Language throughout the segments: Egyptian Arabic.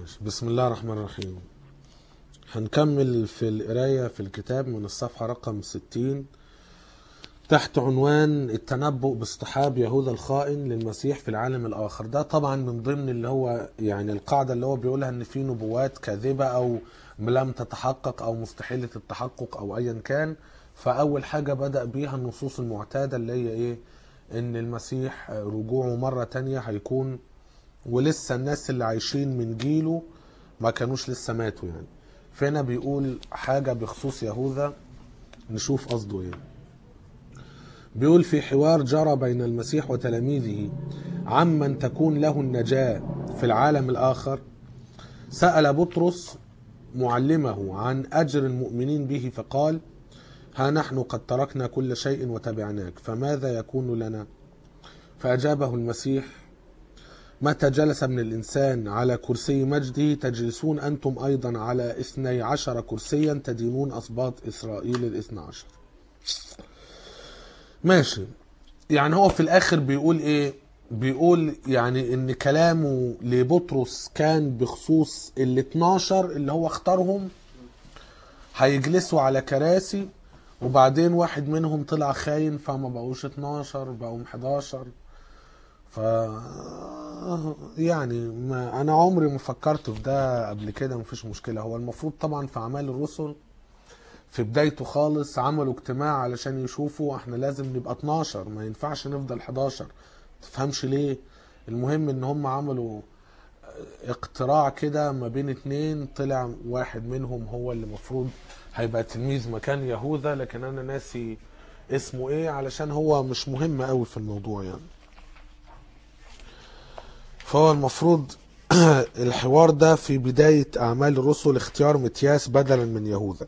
ماشي. بسم الله الرحمن الرحيم هنكمل في القراية في الكتاب من الصفحة رقم 60 تحت عنوان التنبؤ باصطحاب يهوذا الخائن للمسيح في العالم الآخر ده طبعا من ضمن اللي هو يعني القاعدة اللي هو بيقولها ان في نبوات كاذبة او لم تتحقق او مستحيلة التحقق او ايا كان فاول حاجة بدأ بيها النصوص المعتادة اللي هي ايه ان المسيح رجوعه مرة تانية هيكون ولسه الناس اللي عايشين من جيله ما كانوش لسه ماتوا يعني فهنا بيقول حاجة بخصوص يهوذا نشوف قصده ايه بيقول في حوار جرى بين المسيح وتلاميذه عمن تكون له النجاة في العالم الآخر سأل بطرس معلمه عن أجر المؤمنين به فقال ها نحن قد تركنا كل شيء وتبعناك فماذا يكون لنا فأجابه المسيح متى جلس ابن الإنسان على كرسي مجده تجلسون أنتم أيضا على اثني عشر كرسيا تدينون أصباط إسرائيل الاثنى عشر ماشي يعني هو في الآخر بيقول إيه بيقول يعني إن كلامه لبطرس كان بخصوص ال 12 اللي هو اختارهم هيجلسوا على كراسي وبعدين واحد منهم طلع خاين فما بقوش 12 بقوا 11 ف يعني ما انا عمري ما فكرت في ده قبل كده مفيش مشكله هو المفروض طبعا في اعمال الرسل في بدايته خالص عملوا اجتماع علشان يشوفوا احنا لازم نبقى 12 ما ينفعش نفضل 11 تفهمش ليه المهم ان هم عملوا اقتراع كده ما بين اتنين طلع واحد منهم هو اللي المفروض هيبقى تلميذ مكان يهوذا لكن انا ناسي اسمه ايه علشان هو مش مهم قوي في الموضوع يعني فهو المفروض الحوار ده في بداية أعمال الرسل اختيار متياس بدلا من يهوذا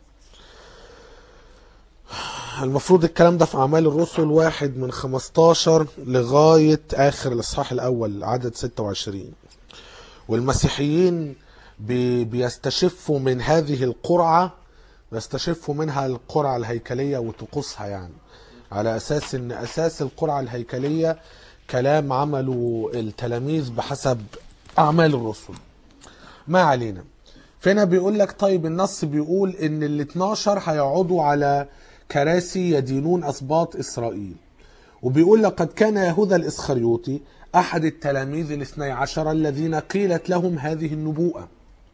المفروض الكلام ده في أعمال الرسل واحد من 15 لغاية آخر الإصحاح الأول عدد 26 والمسيحيين بي بيستشفوا من هذه القرعة بيستشفوا منها القرعة الهيكلية وطقوسها يعني على أساس أن أساس القرعة الهيكلية كلام عمله التلاميذ بحسب أعمال الرسل ما علينا فهنا بيقول لك طيب النص بيقول ان ال 12 هيقعدوا على كراسي يدينون اسباط اسرائيل وبيقول لقد كان يهوذا الاسخريوطي احد التلاميذ الاثني عشر الذين قيلت لهم هذه النبوءه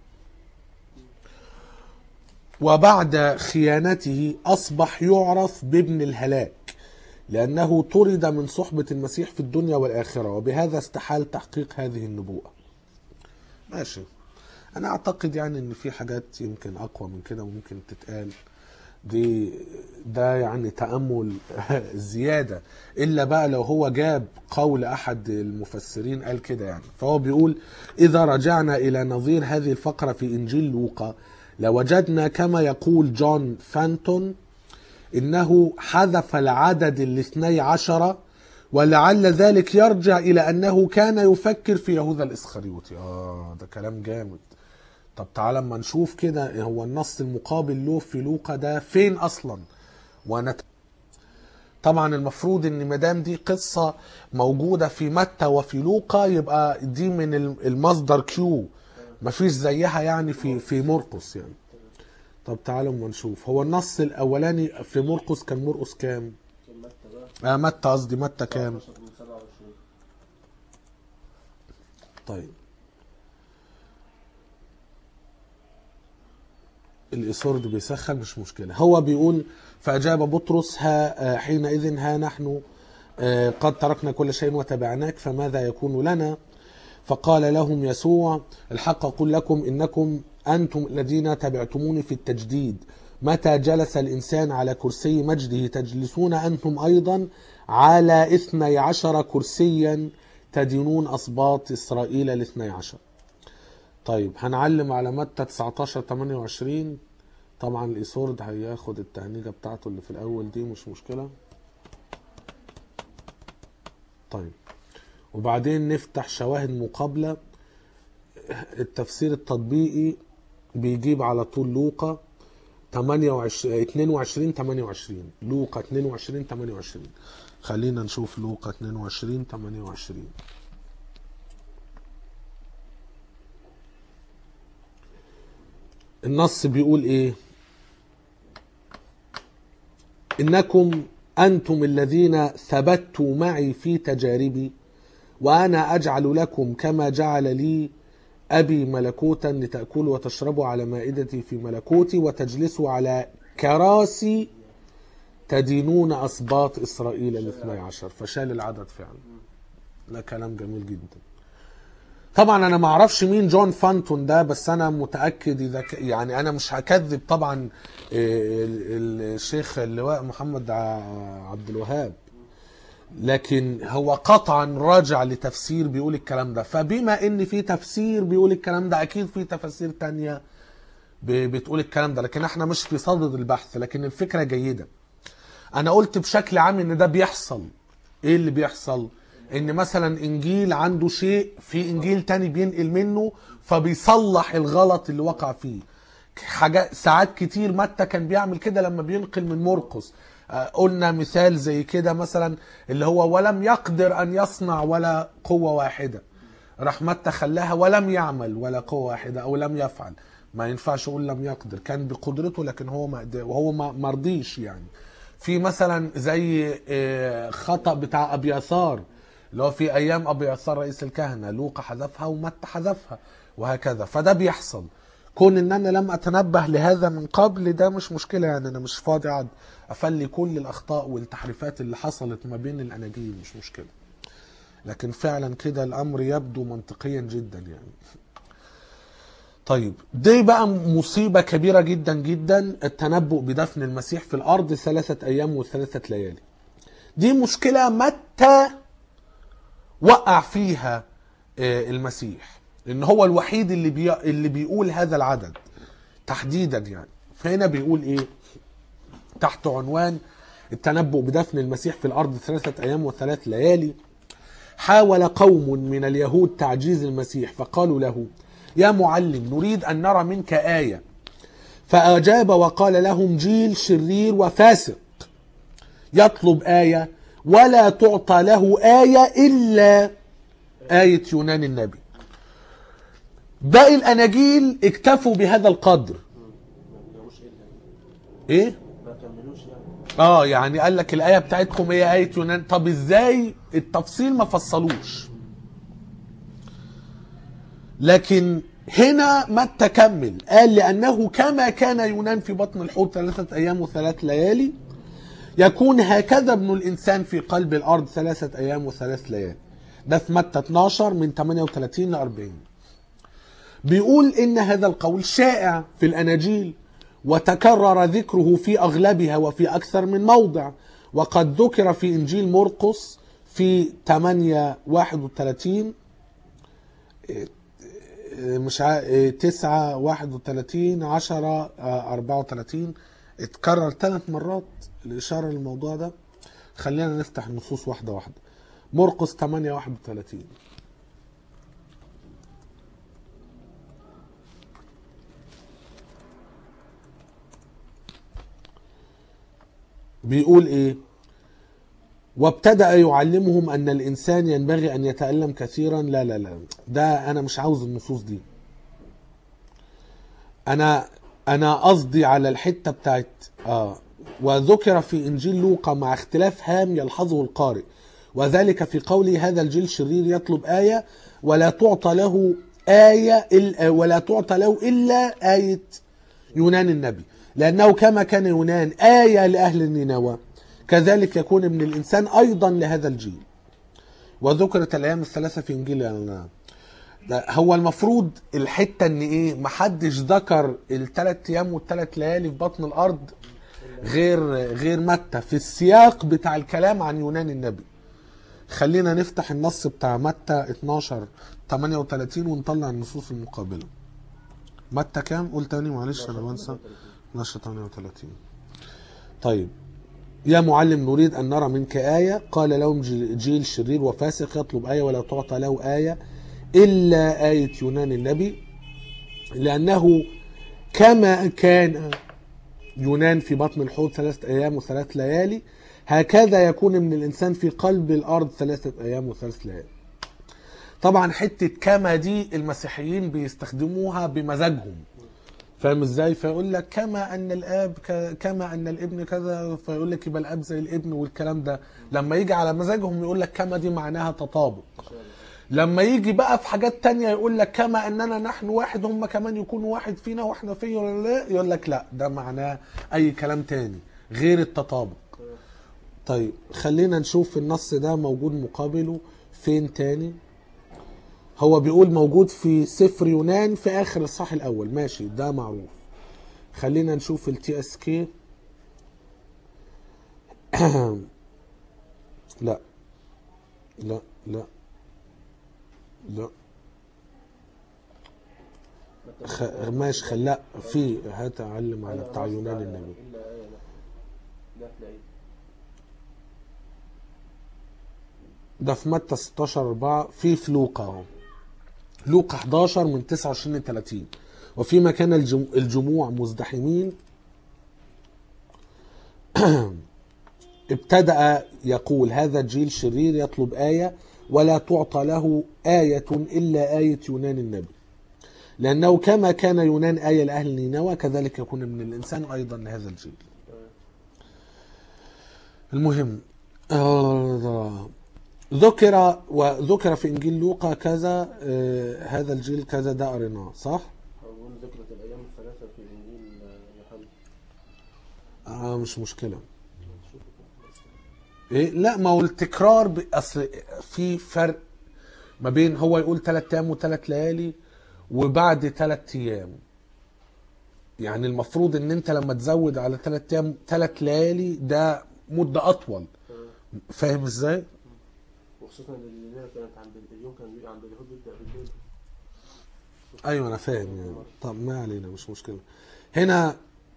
وبعد خيانته اصبح يعرف بابن الهلاك لأنه طرد من صحبة المسيح في الدنيا والآخرة وبهذا استحال تحقيق هذه النبوءة ماشي أنا أعتقد يعني أن في حاجات يمكن أقوى من كده وممكن تتقال دي ده يعني تأمل زيادة إلا بقى لو هو جاب قول أحد المفسرين قال كده يعني فهو بيقول إذا رجعنا إلى نظير هذه الفقرة في إنجيل لوقا لوجدنا كما يقول جون فانتون انه حذف العدد الاثني عشر ولعل ذلك يرجع الى انه كان يفكر في يهوذا الاسخريوطي اه ده كلام جامد طب تعالى اما نشوف كده هو النص المقابل له في لوقا ده فين اصلا ونت... طبعا المفروض ان مدام دي قصة موجودة في متى وفي لوقا يبقى دي من المصدر كيو مفيش زيها يعني في في مرقس يعني طب تعالوا اما نشوف هو النص الاولاني في مرقس كان مرقس كام اه متى قصدي متى كام طيب الإسورد بيسخن مش مشكلة هو بيقول فأجاب بطرس ها حينئذ ها نحن قد تركنا كل شيء وتبعناك فماذا يكون لنا فقال لهم يسوع الحق أقول لكم إنكم أنتم الذين تبعتموني في التجديد متى جلس الإنسان على كرسي مجده تجلسون أنتم أيضا على إثني عشر كرسيا تدينون أصباط إسرائيل الاثني عشر طيب هنعلم على متى 19 28 طبعا الإيسورد هياخد التهنيجة بتاعته اللي في الأول دي مش مشكلة طيب وبعدين نفتح شواهد مقابلة التفسير التطبيقي بيجيب على طول لوقا 28 22 28 لوقا 22 28 خلينا نشوف لوقا 22 28 النص بيقول ايه انكم انتم الذين ثبتوا معي في تجاربي وانا اجعل لكم كما جعل لي ابي ملكوتا لتاكلوا وتشربوا على مائدتي في ملكوتي وتجلسوا على كراسي تدينون اسباط اسرائيل الاثني عشر فشال العدد فعلا ده كلام جميل جدا طبعا انا ما اعرفش مين جون فانتون ده بس انا متاكد اذا ك... يعني انا مش هكذب طبعا إيه، ال- الشيخ اللواء محمد ع- عبد الوهاب لكن هو قطعا راجع لتفسير بيقول الكلام ده فبما ان في تفسير بيقول الكلام ده اكيد في تفاسير تانية ب- بتقول الكلام ده لكن احنا مش في صدد البحث لكن الفكرة جيدة انا قلت بشكل عام ان ده بيحصل ايه اللي بيحصل ان مثلا انجيل عنده شيء في انجيل تاني بينقل منه فبيصلح الغلط اللي وقع فيه حاجات ساعات كتير متى كان بيعمل كده لما بينقل من مرقس آه، قلنا مثال زي كده مثلا اللي هو ولم يقدر ان يصنع ولا قوة واحدة راح متى خلاها ولم يعمل ولا قوة واحدة او لم يفعل ما ينفعش اقول لم يقدر كان بقدرته لكن هو ما قدر- وهو ما مرضيش يعني في مثلا زي آه، خطأ بتاع ابياثار اللي هو في ايام ابياثار رئيس الكهنة لوقا حذفها ومتى حذفها وهكذا فده بيحصل كون ان انا لم اتنبه لهذا من قبل ده مش مشكلة يعني انا مش فاضي اقعد افلي كل الاخطاء والتحريفات اللي حصلت ما بين الاناجيل مش مشكلة لكن فعلا كده الامر يبدو منطقيا جدا يعني طيب دي بقى مصيبة كبيرة جدا جدا التنبؤ بدفن المسيح في الأرض ثلاثة أيام وثلاثة ليالي دي مشكلة متى وقع فيها آه، المسيح إن هو الوحيد اللي بي... اللي بيقول هذا العدد تحديدا يعني فهنا بيقول إيه تحت عنوان التنبؤ بدفن المسيح في الأرض ثلاثة أيام وثلاث ليالي حاول قوم من اليهود تعجيز المسيح فقالوا له يا معلم نريد أن نرى منك آية فأجاب وقال لهم جيل شرير وفاسق يطلب آية ولا تعطى له آية إلا آية يونان النبي باقي الأناجيل اكتفوا بهذا القدر ما كملوش الا إيه؟ ما كملوش يعني اه يعني قال لك الايه بتاعتكم هي ايه يونان طب ازاي التفصيل ما فصلوش لكن هنا متى كمل قال لانه كما كان يونان في بطن الحوت ثلاثه ايام وثلاث ليالي يكون هكذا ابن الانسان في قلب الارض ثلاثه ايام وثلاث ليالي ده في متى 12 من 38 ل 40 بيقول ان هذا القول شائع في الاناجيل وتكرر ذكره في اغلبها وفي اكثر من موضع وقد ذكر في انجيل مرقس في 8 31 مش ع... 9 31 10 34 اتكرر ثلاث مرات الاشاره للموضوع ده خلينا نفتح النصوص واحده واحده مرقس 8 31 بيقول ايه وابتدأ يعلمهم ان الانسان ينبغي ان يتألم كثيرا لا لا لا ده انا مش عاوز النصوص دي انا انا قصدي على الحتة بتاعت اه وذكر في انجيل لوقا مع اختلاف هام يلحظه القارئ وذلك في قوله هذا الجيل شرير يطلب آية ولا تعطى له آية إلا ولا تعطى له إلا آية يونان النبي لأنه كما كان يونان آية لأهل نينوى كذلك يكون ابن الإنسان أيضا لهذا الجيل وذكرت الأيام الثلاثة في إنجيل يوحنا. ده هو المفروض الحتة إن إيه محدش ذكر الثلاث أيام والثلاث ليالي في بطن الأرض غير غير متى في السياق بتاع الكلام عن يونان النبي خلينا نفتح النص بتاع متى 12 38 ونطلع النصوص المقابله متى كام قول تاني معلش انا بنسى 12 38 طيب يا معلم نريد ان نرى منك ايه قال لهم جيل جيل شرير وفاسق يطلب ايه ولا تعطى له ايه الا ايه يونان النبي لانه كما كان يونان في بطن الحوت ثلاثة أيام وثلاث ليالي هكذا يكون من الإنسان في قلب الأرض ثلاثة أيام وثلاث ليالي طبعا حتة كما دي المسيحيين بيستخدموها بمزاجهم فاهم ازاي فيقول لك كما ان الاب ك... كما ان الابن كذا فيقول لك يبقى الاب زي الابن والكلام ده لما يجي على مزاجهم يقول لك كما دي معناها تطابق لما يجي بقى في حاجات تانية يقول لك كما اننا نحن واحد هم كمان يكونوا واحد فينا واحنا فيه ولا لا يقول لك لا ده معناه اي كلام تاني غير التطابق طيب خلينا نشوف النص ده موجود مقابله فين تاني هو بيقول موجود في سفر يونان في اخر الصح الاول ماشي ده معروف خلينا نشوف التي اس كي لا لا لا لا خ... ماشي خل... لا في هات اعلم على بتاع يونان النبي الا ايه لا لا تلاقي ده في متى 16 4 في في لوقا اهو لوقا 11 من 29 ل 30 وفيما كان الجم... الجموع مزدحمين ابتدأ يقول هذا الجيل شرير يطلب آية ولا تعطى له آية إلا آية يونان النبي لأنه كما كان يونان آية لأهل نينوى كذلك يكون من الإنسان أيضا لهذا الجيل المهم آه، ذكر وذكر في إنجيل لوقا كذا آه، هذا الجيل كذا ده قريناه صح؟ أقول ذكرت الأيام الثلاثة في إنجيل يوحنا آه مش مشكلة ايه لا ما هو التكرار ب... اصل في فرق ما بين هو يقول ثلاث ايام وثلاث ليالي وبعد ثلاث ايام يعني المفروض ان انت لما تزود على ثلاث ايام ثلاث ليالي ده مدة اطول فاهم ازاي؟ وخصوصا إن الليلة كانت عند اليوم كان بيبقى عند اليهود بيبدأ بالليل ايوه انا فاهم يعني طب ما علينا مش مشكله هنا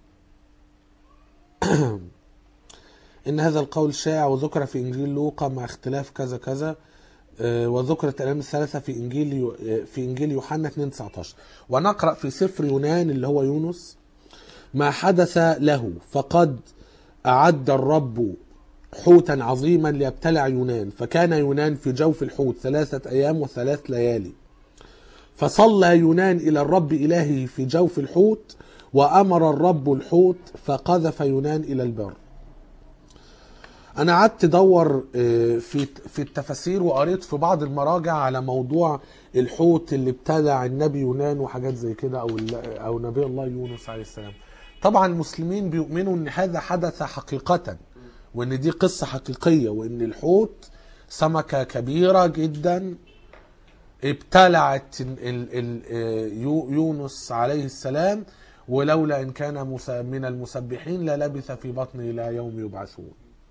ان هذا القول شائع وذكر في انجيل لوقا مع اختلاف كذا كذا آه، وذكرت الايام الثلاثه في انجيل يو- آه، في انجيل يوحنا 2 19 ونقرا في سفر يونان اللي هو يونس ما حدث له فقد اعد الرب حوتا عظيما ليبتلع يونان فكان يونان في جوف الحوت ثلاثه ايام وثلاث ليالي فصلى يونان إلى الرب إلهه في جوف الحوت وأمر الرب الحوت فقذف يونان إلى البر أنا قعدت أدور آه، في في التفاسير وقريت في بعض المراجع على موضوع الحوت اللي ابتدع النبي يونان وحاجات زي كده أو ال- أو نبي الله يونس عليه السلام. طبعا المسلمين بيؤمنوا إن هذا حدث حقيقة وإن دي قصة حقيقية وإن الحوت سمكة كبيرة جدا ابتلعت ال ال يو- يونس عليه السلام ولولا ان كان مس- من المسبحين للبث في بطنه الى يوم يبعثون.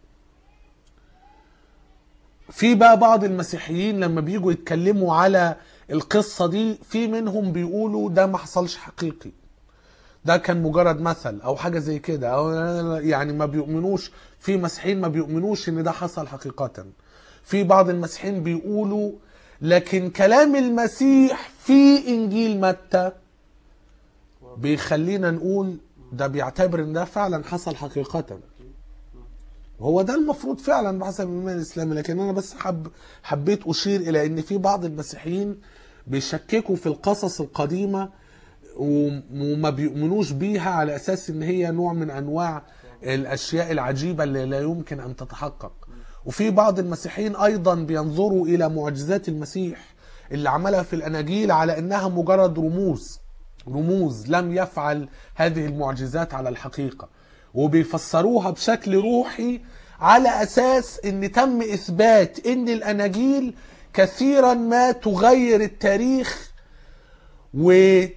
في بقى بعض المسيحيين لما بيجوا يتكلموا على القصه دي في منهم بيقولوا ده ما حصلش حقيقي. ده كان مجرد مثل او حاجه زي كده او يعني ما بيؤمنوش في مسيحيين ما بيؤمنوش ان ده حصل حقيقه في بعض المسيحيين بيقولوا لكن كلام المسيح في انجيل متى بيخلينا نقول ده بيعتبر ان ده فعلا حصل حقيقه هو ده المفروض فعلا بحسب الايمان الاسلامي لكن انا بس حب حبيت اشير الى ان في بعض المسيحيين بيشككوا في القصص القديمه وم- وما بيؤمنوش بيها على اساس ان هي نوع من انواع الاشياء العجيبه اللي لا يمكن ان تتحقق وفي بعض المسيحيين ايضا بينظروا الى معجزات المسيح اللي عملها في الاناجيل على انها مجرد رموز رموز لم يفعل هذه المعجزات على الحقيقه وبيفسروها بشكل روحي على اساس ان تم اثبات ان الاناجيل كثيرا ما تغير التاريخ و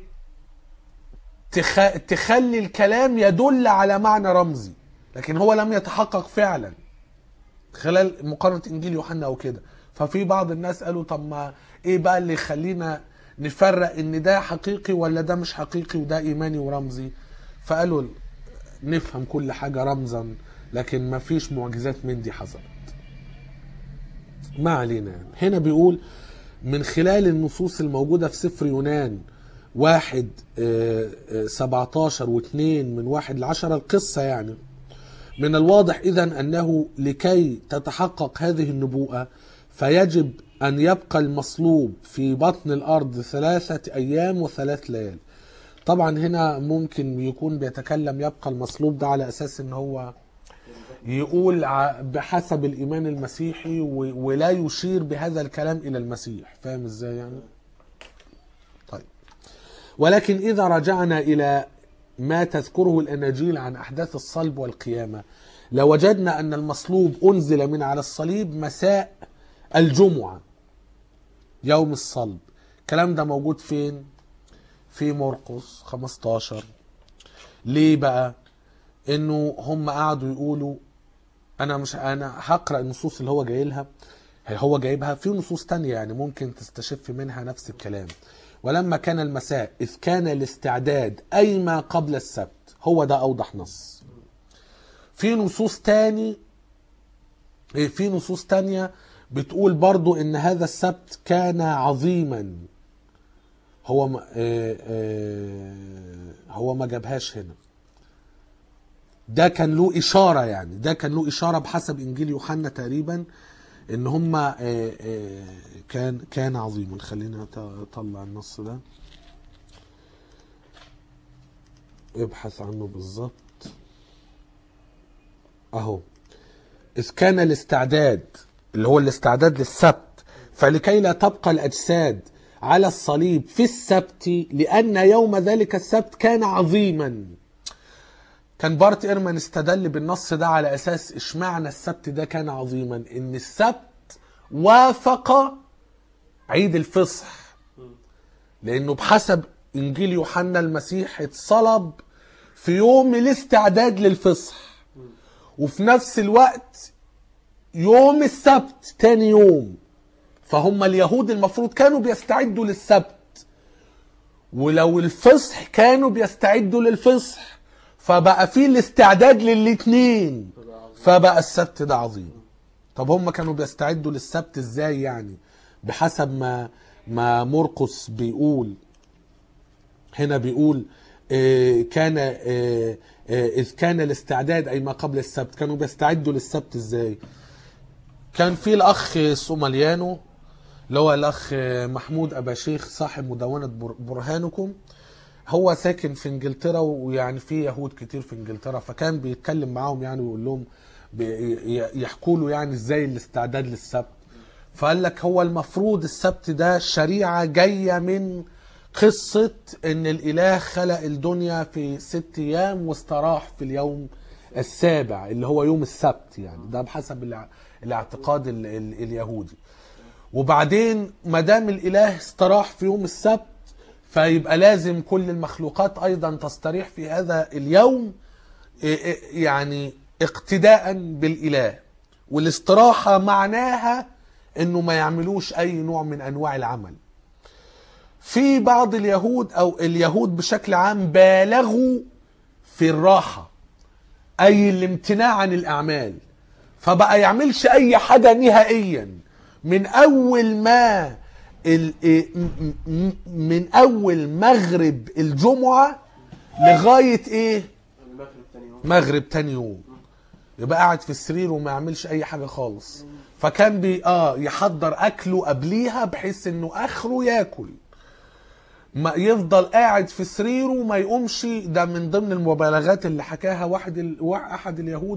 تخ... تخلي الكلام يدل على معنى رمزي لكن هو لم يتحقق فعلا خلال مقارنة إنجيل يوحنا أو كده ففي بعض الناس قالوا طب ما إيه بقى اللي يخلينا نفرق إن ده حقيقي ولا ده مش حقيقي وده إيماني ورمزي فقالوا نفهم كل حاجة رمزا لكن ما فيش معجزات من دي حصلت ما علينا يعني. هنا بيقول من خلال النصوص الموجودة في سفر يونان واحد آه، آه، 17 واثنين من واحد لعشرة القصة يعني من الواضح إذا أنه لكي تتحقق هذه النبوءة فيجب أن يبقى المصلوب في بطن الأرض ثلاثة أيام وثلاث ليالي طبعا هنا ممكن يكون بيتكلم يبقى المصلوب ده على اساس ان هو يقول ع- بحسب الايمان المسيحي و- ولا يشير بهذا الكلام الى المسيح فاهم ازاي يعني طيب ولكن اذا رجعنا الى ما تذكره الاناجيل عن احداث الصلب والقيامه لوجدنا ان المصلوب انزل من على الصليب مساء الجمعه يوم الصلب الكلام ده موجود فين في مرقس 15 ليه بقى انه هم قعدوا يقولوا انا مش انا هقرا النصوص اللي هو جاي لها هو جايبها في نصوص تانية يعني ممكن تستشف منها نفس الكلام ولما كان المساء إذ كان الاستعداد أي ما قبل السبت هو ده أوضح نص في نصوص تاني إيه، في نصوص تانية بتقول برضو ان هذا السبت كان عظيما هو ما آه، آه، هو ما جابهاش هنا ده كان له إشارة يعني ده كان له إشارة بحسب إنجيل يوحنا تقريبا إن هما آه، آه، كان كان عظيما خلينا أط- أطلع النص ده ابحث عنه بالظبط أهو إذ كان الاستعداد اللي هو الاستعداد للسبت فلكي لا تبقى الأجساد على الصليب في السبت لأن يوم ذلك السبت كان عظيما كان بارت إيرمان استدل بالنص ده على أساس إشمعنى السبت ده كان عظيما إن السبت وافق عيد الفصح لأنه بحسب إنجيل يوحنا المسيح اتصلب في يوم الاستعداد للفصح وفي نفس الوقت يوم السبت تاني يوم فهم اليهود المفروض كانوا بيستعدوا للسبت ولو الفصح كانوا بيستعدوا للفصح فبقى في الاستعداد للاتنين فبقى السبت ده عظيم طب هم كانوا بيستعدوا للسبت ازاي يعني بحسب ما ما مرقس بيقول هنا بيقول آه، كان آه، آه، إذ كان الاستعداد أي ما قبل السبت كانوا بيستعدوا للسبت إزاي كان في الأخ سوماليانو اللي هو الأخ محمود أبا شيخ صاحب مدونة بر- برهانكم هو ساكن في انجلترا ويعني في يهود كتير في انجلترا فكان بيتكلم معاهم يعني ويقول لهم بي- يحكوا له يعني ازاي الاستعداد للسبت فقال لك هو المفروض السبت ده شريعة جاية من قصة ان الاله خلق الدنيا في ست ايام واستراح في اليوم السابع اللي هو يوم السبت يعني ده بحسب الع- الاعتقاد ال ال اليهودي وبعدين ما دام الاله استراح في يوم السبت فيبقى لازم كل المخلوقات ايضا تستريح في هذا اليوم إيه إيه يعني اقتداء بالاله والاستراحه معناها انه ما يعملوش اي نوع من انواع العمل في بعض اليهود او اليهود بشكل عام بالغوا في الراحه اي الامتناع عن الاعمال فبقى يعملش اي حاجه نهائيا من اول ما ال- إيه م- م- من اول مغرب الجمعه لغايه ايه المغرب تاني يوم مغرب تاني يوم يبقى قاعد في السرير وما يعملش اي حاجه خالص فكان بي اه يحضر اكله قبليها بحيث انه اخره ياكل ما يفضل قاعد في سريره وما يقومش ده من ضمن المبالغات اللي حكاها واحد ال... وا- احد اليهود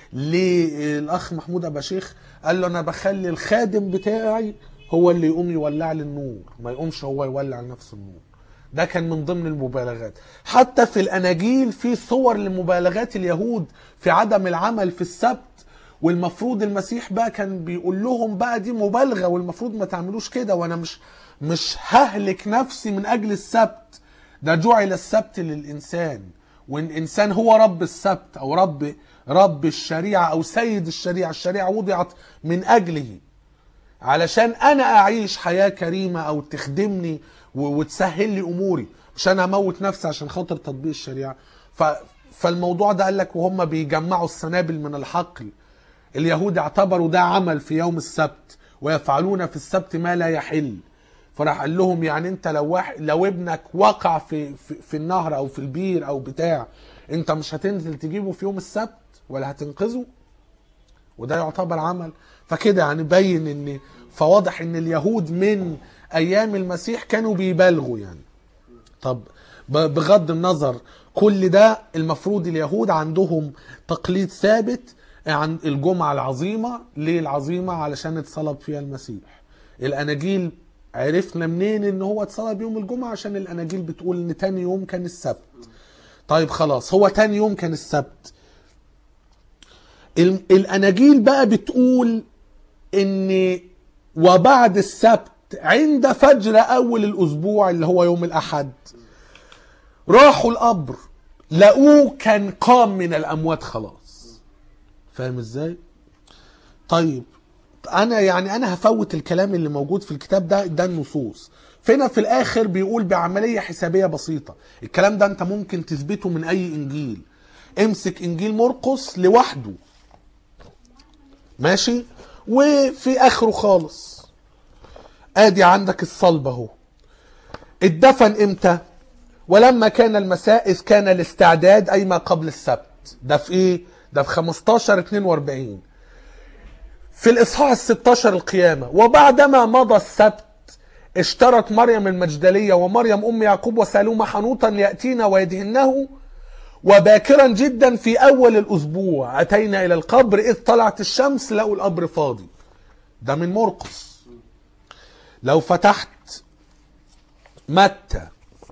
للاخ محمود ابا شيخ قال له انا بخلي الخادم بتاعي هو اللي يقوم يولع لي النور ما يقومش هو يولع لنفسه النور ده كان من ضمن المبالغات حتى في الاناجيل في صور لمبالغات اليهود في عدم العمل في السبت والمفروض المسيح بقى كان بيقول لهم بقى دي مبالغه والمفروض ما تعملوش كده وانا مش مش ههلك نفسي من اجل السبت ده جعل السبت للانسان والانسان هو رب السبت او رب رب الشريعه او سيد الشريعه الشريعه وضعت من اجله علشان انا اعيش حياه كريمه او تخدمني و- وتسهل لي اموري مش انا اموت نفسي عشان خاطر تطبيق الشريعه ف فالموضوع ده قال لك وهم بيجمعوا السنابل من الحقل اليهود اعتبروا ده عمل في يوم السبت ويفعلون في السبت ما لا يحل فراح قال لهم يعني انت لو واحد لو ابنك وقع في, في في النهر او في البير او بتاع انت مش هتنزل تجيبه في يوم السبت ولا هتنقذه وده يعتبر عمل فكده يعني بين ان فواضح ان اليهود من ايام المسيح كانوا بيبالغوا يعني طب ب- بغض النظر كل ده المفروض اليهود عندهم تقليد ثابت عن الجمعة العظيمة ليه العظيمة علشان اتصلب فيها المسيح الأناجيل عرفنا منين ان هو اتصلب يوم الجمعة عشان الأناجيل بتقول ان تاني يوم كان السبت طيب خلاص هو تاني يوم كان السبت ال- الأناجيل بقى بتقول ان وبعد السبت عند فجر اول الاسبوع اللي هو يوم الاحد راحوا القبر لقوه كان قام من الاموات خلاص فاهم ازاي طيب انا يعني انا هفوت الكلام اللي موجود في الكتاب ده ده النصوص فينا في الاخر بيقول بعمليه حسابيه بسيطه الكلام ده انت ممكن تثبته من اي انجيل امسك انجيل مرقس لوحده ماشي وفي اخره خالص ادي عندك الصلب اهو اتدفن امتى ولما كان المساء اذ كان الاستعداد اي ما قبل السبت ده في ايه ده في 15 42 في الاصحاح ال 16 القيامه وبعدما مضى السبت اشترت مريم المجدليه ومريم ام يعقوب وسالومه حنوطا لياتينا ويدهنه وباكرا جدا في اول الاسبوع اتينا الى القبر اذ طلعت الشمس لقوا القبر فاضي ده من مرقس لو فتحت متى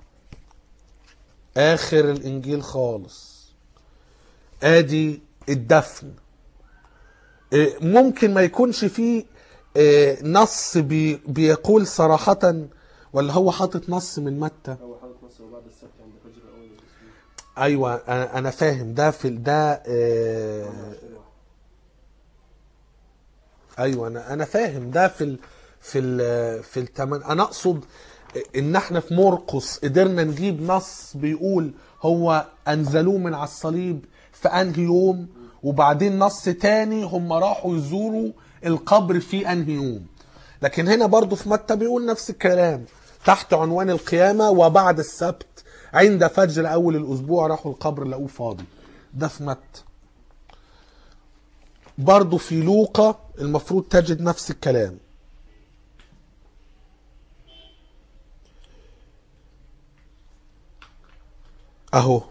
اخر الانجيل خالص ادي الدفن إيه، ممكن ما يكونش فيه إيه، نص بي بيقول صراحة ولا هو حاطط نص من متى هو حاطط مصر وبعد السبت عند فجر اول الاسبوع ايوه انا أنا فاهم ده في ده آه، ايوه انا انا فاهم ده في ال في ال في التمن انا اقصد ان احنا في مرقس قدرنا نجيب نص بيقول هو انزلوه من على الصليب في انهي يوم وبعدين نص تاني هم راحوا يزوروا القبر في انهي يوم لكن هنا برضو في متى بيقول نفس الكلام تحت عنوان القيامة وبعد السبت عند فجر اول الاسبوع راحوا القبر لقوه فاضي ده في متى برضو في لوقا المفروض تجد نفس الكلام اهو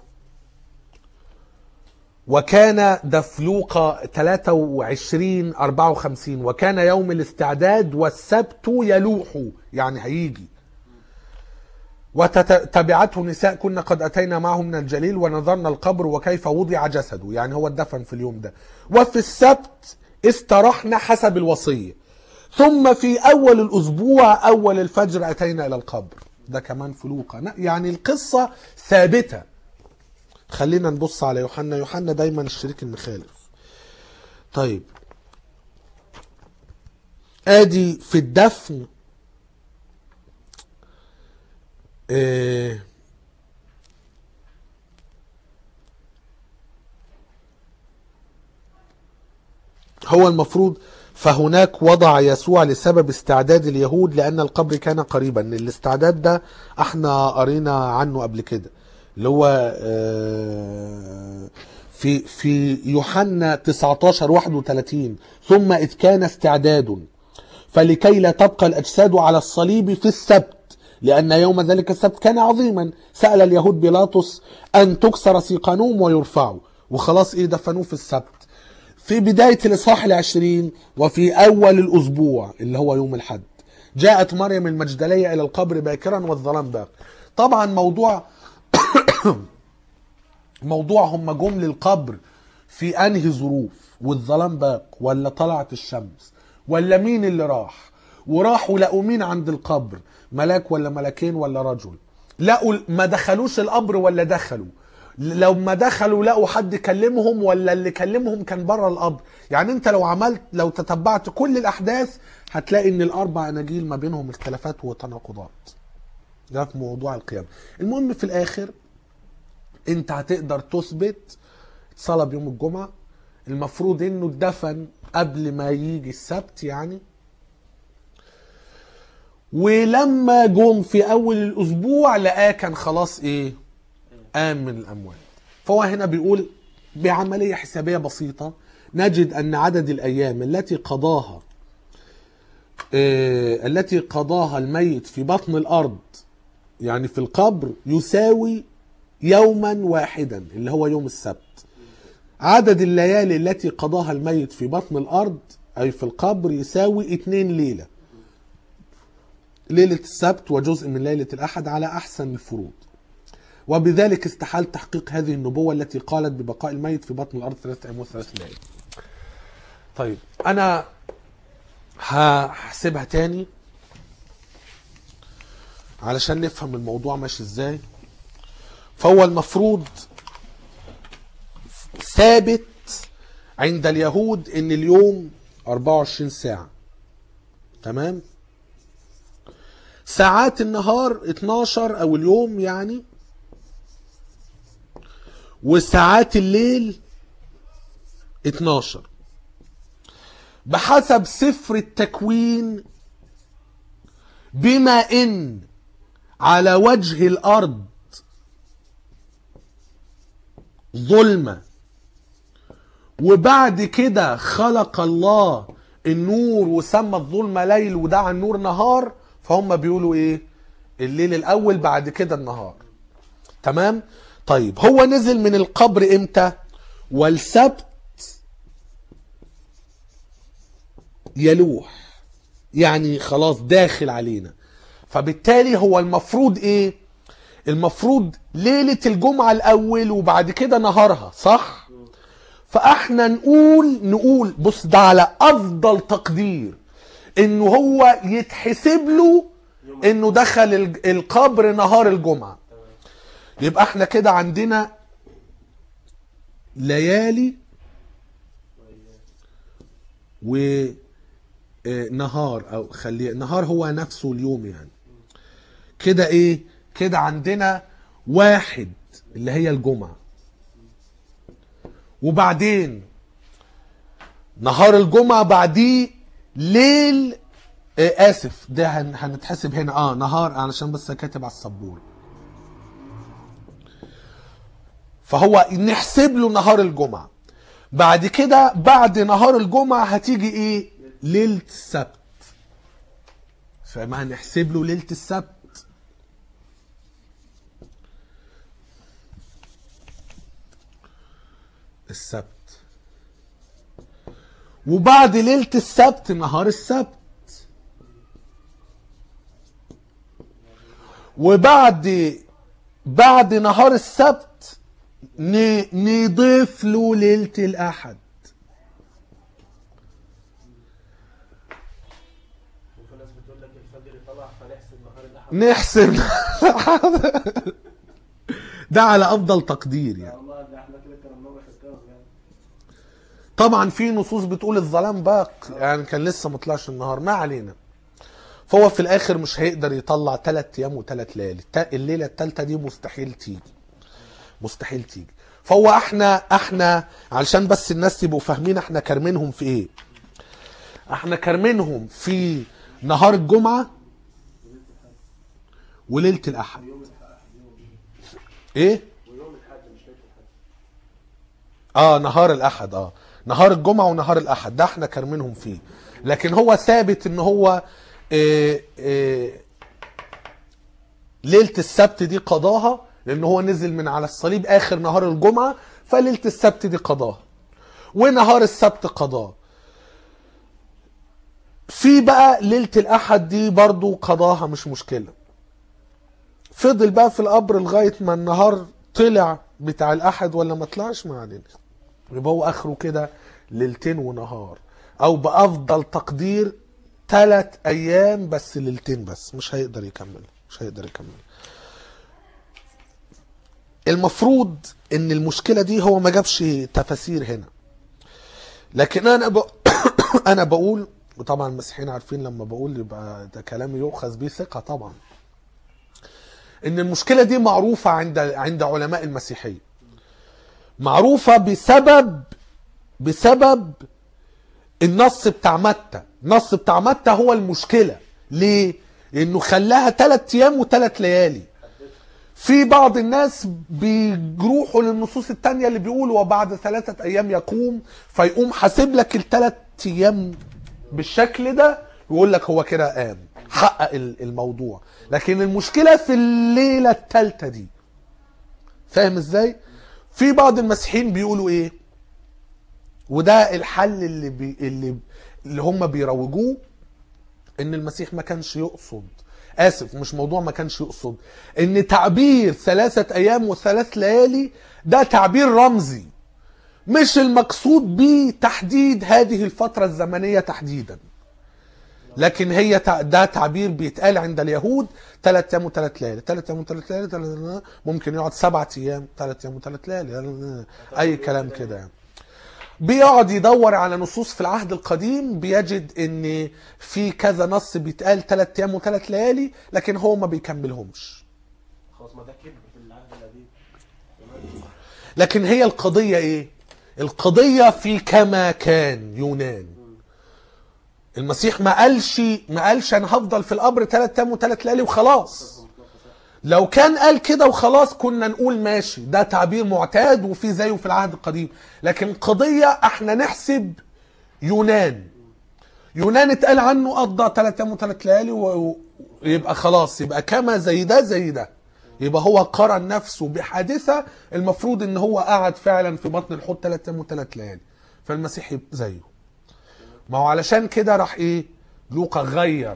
وكان ده في لوقا 23 54 وكان يوم الاستعداد والسبت يلوح يعني هيجي وتبعته نساء كنا قد أتينا معه من الجليل ونظرنا القبر وكيف وضع جسده يعني هو اتدفن في اليوم ده وفي السبت استرحنا حسب الوصية ثم في أول الأسبوع أول الفجر أتينا إلى القبر ده كمان في لوقا يعني القصة ثابتة خلينا نبص على يوحنا يوحنا دايما الشريك المخالف طيب ادي في الدفن آه، هو المفروض فهناك وضع يسوع لسبب استعداد اليهود لأن القبر كان قريبا الاستعداد ده احنا قرينا عنه قبل كده اللي هو آه، في في يوحنا 19 31 ثم إذ كان استعداد فلكي لا تبقى الأجساد على الصليب في السبت لأن يوم ذلك السبت كان عظيما سأل اليهود بيلاطس أن تكسر سيقانوم ويرفعوا وخلاص إيه دفنوه في السبت في بداية الإصحاح العشرين وفي أول الأسبوع اللي هو يوم الحد جاءت مريم المجدلية إلى القبر باكرا والظلام باق طبعا موضوع موضوع هم جم للقبر في أنهي ظروف والظلام باق ولا طلعت الشمس ولا مين اللي راح وراحوا لقوا مين عند القبر ملاك ولا ملاكين ولا رجل لقوا ما دخلوش القبر ولا دخلوا لو ما دخلوا لقوا حد كلمهم ولا اللي كلمهم كان بره القبر يعني انت لو عملت لو تتبعت كل الاحداث هتلاقي ان الاربع اناجيل ما بينهم اختلافات وتناقضات ده في موضوع القيامه المهم في الاخر انت هتقدر تثبت صلب يوم الجمعه المفروض انه اتدفن قبل ما يجي السبت يعني ولما جم في اول الاسبوع لقاه كان خلاص ايه قام من الاموات فهو هنا بيقول بعمليه حسابيه بسيطه نجد ان عدد الايام التي قضاها آه، التي قضاها الميت في بطن الارض يعني في القبر يساوي يوما واحدا اللي هو يوم السبت عدد الليالي التي قضاها الميت في بطن الأرض أي في القبر يساوي اتنين ليلة ليلة السبت وجزء من ليلة الأحد على أحسن الفروض وبذلك استحال تحقيق هذه النبوة التي قالت ببقاء الميت في بطن الأرض ثلاثة أيام وثلاث ليالي طيب أنا هحسبها تاني علشان نفهم الموضوع ماشي ازاي فهو المفروض ثابت عند اليهود ان اليوم 24 ساعة تمام ساعات النهار 12 او اليوم يعني وساعات الليل 12 بحسب سفر التكوين بما ان على وجه الارض ظلمه وبعد كده خلق الله النور وسمى الظلمه ليل ودعا النور نهار فهم بيقولوا ايه الليل الاول بعد كده النهار تمام طيب هو نزل من القبر امتى والسبت يلوح يعني خلاص داخل علينا فبالتالي هو المفروض ايه المفروض ليلة الجمعة الاول وبعد كده نهارها صح فاحنا نقول نقول بص ده على افضل تقدير انه هو يتحسب له انه دخل الج- القبر نهار الجمعة يبقى احنا كده عندنا ليالي و آه، نهار او خلي نهار هو نفسه اليوم يعني كده ايه كده عندنا واحد اللي هي الجمعة وبعدين نهار الجمعة بعديه ليل آه اسف ده هن- هنتحسب هنا اه نهار علشان بس كاتب على السبورة فهو نحسب له نهار الجمعة بعد كده بعد نهار الجمعة هتيجي ايه ليلة السبت فما هنحسب له ليلة السبت السبت وبعد ليلة السبت نهار السبت وبعد بعد نهار السبت ن- نضيف له ليلة الأحد وفي ناس بتقول لك الفجر طلع فنحسب نهار الاحد نحسب ده على افضل تقدير يعني والله ده احنا كده كرمناه وحكاهم يعني طبعا في نصوص بتقول الظلام باق يعني كان لسه ما طلعش النهار ما علينا فهو في الاخر مش هيقدر يطلع ثلاث ايام وثلاث ليالي الت- الليله الثالثه دي مستحيل تيجي مستحيل تيجي فهو احنا احنا علشان بس الناس يبقوا فاهمين احنا كارمينهم في ايه احنا كارمينهم في نهار الجمعه وليله الاحد ايه ويوم الاحد مش ليله الاحد اه نهار الاحد اه نهار الجمعه ونهار الاحد ده احنا كارمينهم فيه لكن هو ثابت ان هو إيه إيه ليله السبت دي قضاها لان هو نزل من على الصليب اخر نهار الجمعه فليله السبت دي قضاها ونهار السبت قضاه في بقى ليله الاحد دي برضو قضاها مش مشكله فضل بقى في القبر لغايه ما النهار طلع بتاع الاحد ولا ما طلعش ما علينا يبقى هو اخره كده ليلتين ونهار او بافضل تقدير ثلاث ايام بس ليلتين بس مش هيقدر يكمل مش هيقدر يكمل المفروض ان المشكله دي هو ما جابش تفاسير هنا لكن انا ب... انا بقول وطبعا المسيحيين عارفين لما بقول يبقى ده كلامي يؤخذ به ثقه طبعا ان المشكله دي معروفه عند عند علماء المسيحيه معروفه بسبب بسبب النص بتاع متى النص بتاع متى هو المشكله ليه لانه خلاها ثلاث ايام وثلاث ليالي في بعض الناس بيروحوا للنصوص التانية اللي بيقولوا وبعد ثلاثة أيام يقوم فيقوم حاسب لك الثلاث أيام بالشكل ده يقول لك هو كده قام حقق ال- الموضوع لكن المشكله في الليله الثالثه دي فاهم ازاي في بعض المسيحيين بيقولوا ايه وده الحل اللي بي اللي اللي هم بيروجوه ان المسيح ما كانش يقصد اسف مش موضوع ما كانش يقصد ان تعبير ثلاثة ايام وثلاث ليالي ده تعبير رمزي مش المقصود به تحديد هذه الفترة الزمنية تحديدا لكن هي تع- ده تعبير بيتقال عند اليهود ثلاث ايام وثلاث ليالي ثلاث ايام وثلاث ليالي تلات- ممكن يقعد سبعة ايام ثلاث ايام وثلاث ليالي اي كلام كده يعني بيقعد يدور على نصوص في العهد القديم بيجد ان في كذا نص بيتقال ثلاث ايام وثلاث ليالي لكن هو ما بيكملهمش خلاص ما ده كذب في العهد القديم تمام لكن هي القضية ايه القضية في كما كان يونان المسيح ما قالش ما قالش انا هفضل في القبر ثلاث ايام وثلاث ليالي وخلاص لو كان قال كده وخلاص كنا نقول ماشي ده تعبير معتاد وفي زيه في العهد القديم لكن القضية احنا نحسب يونان يونان اتقال عنه قضى ثلاث ايام وثلاث ليالي و- ويبقى خلاص يبقى كما زي ده زي ده يبقى هو قارن نفسه بحادثة المفروض ان هو قعد فعلا في بطن الحوت ثلاث ايام وثلاث ليالي فالمسيح يبقى زيه ما هو علشان كده راح ايه لوقا غير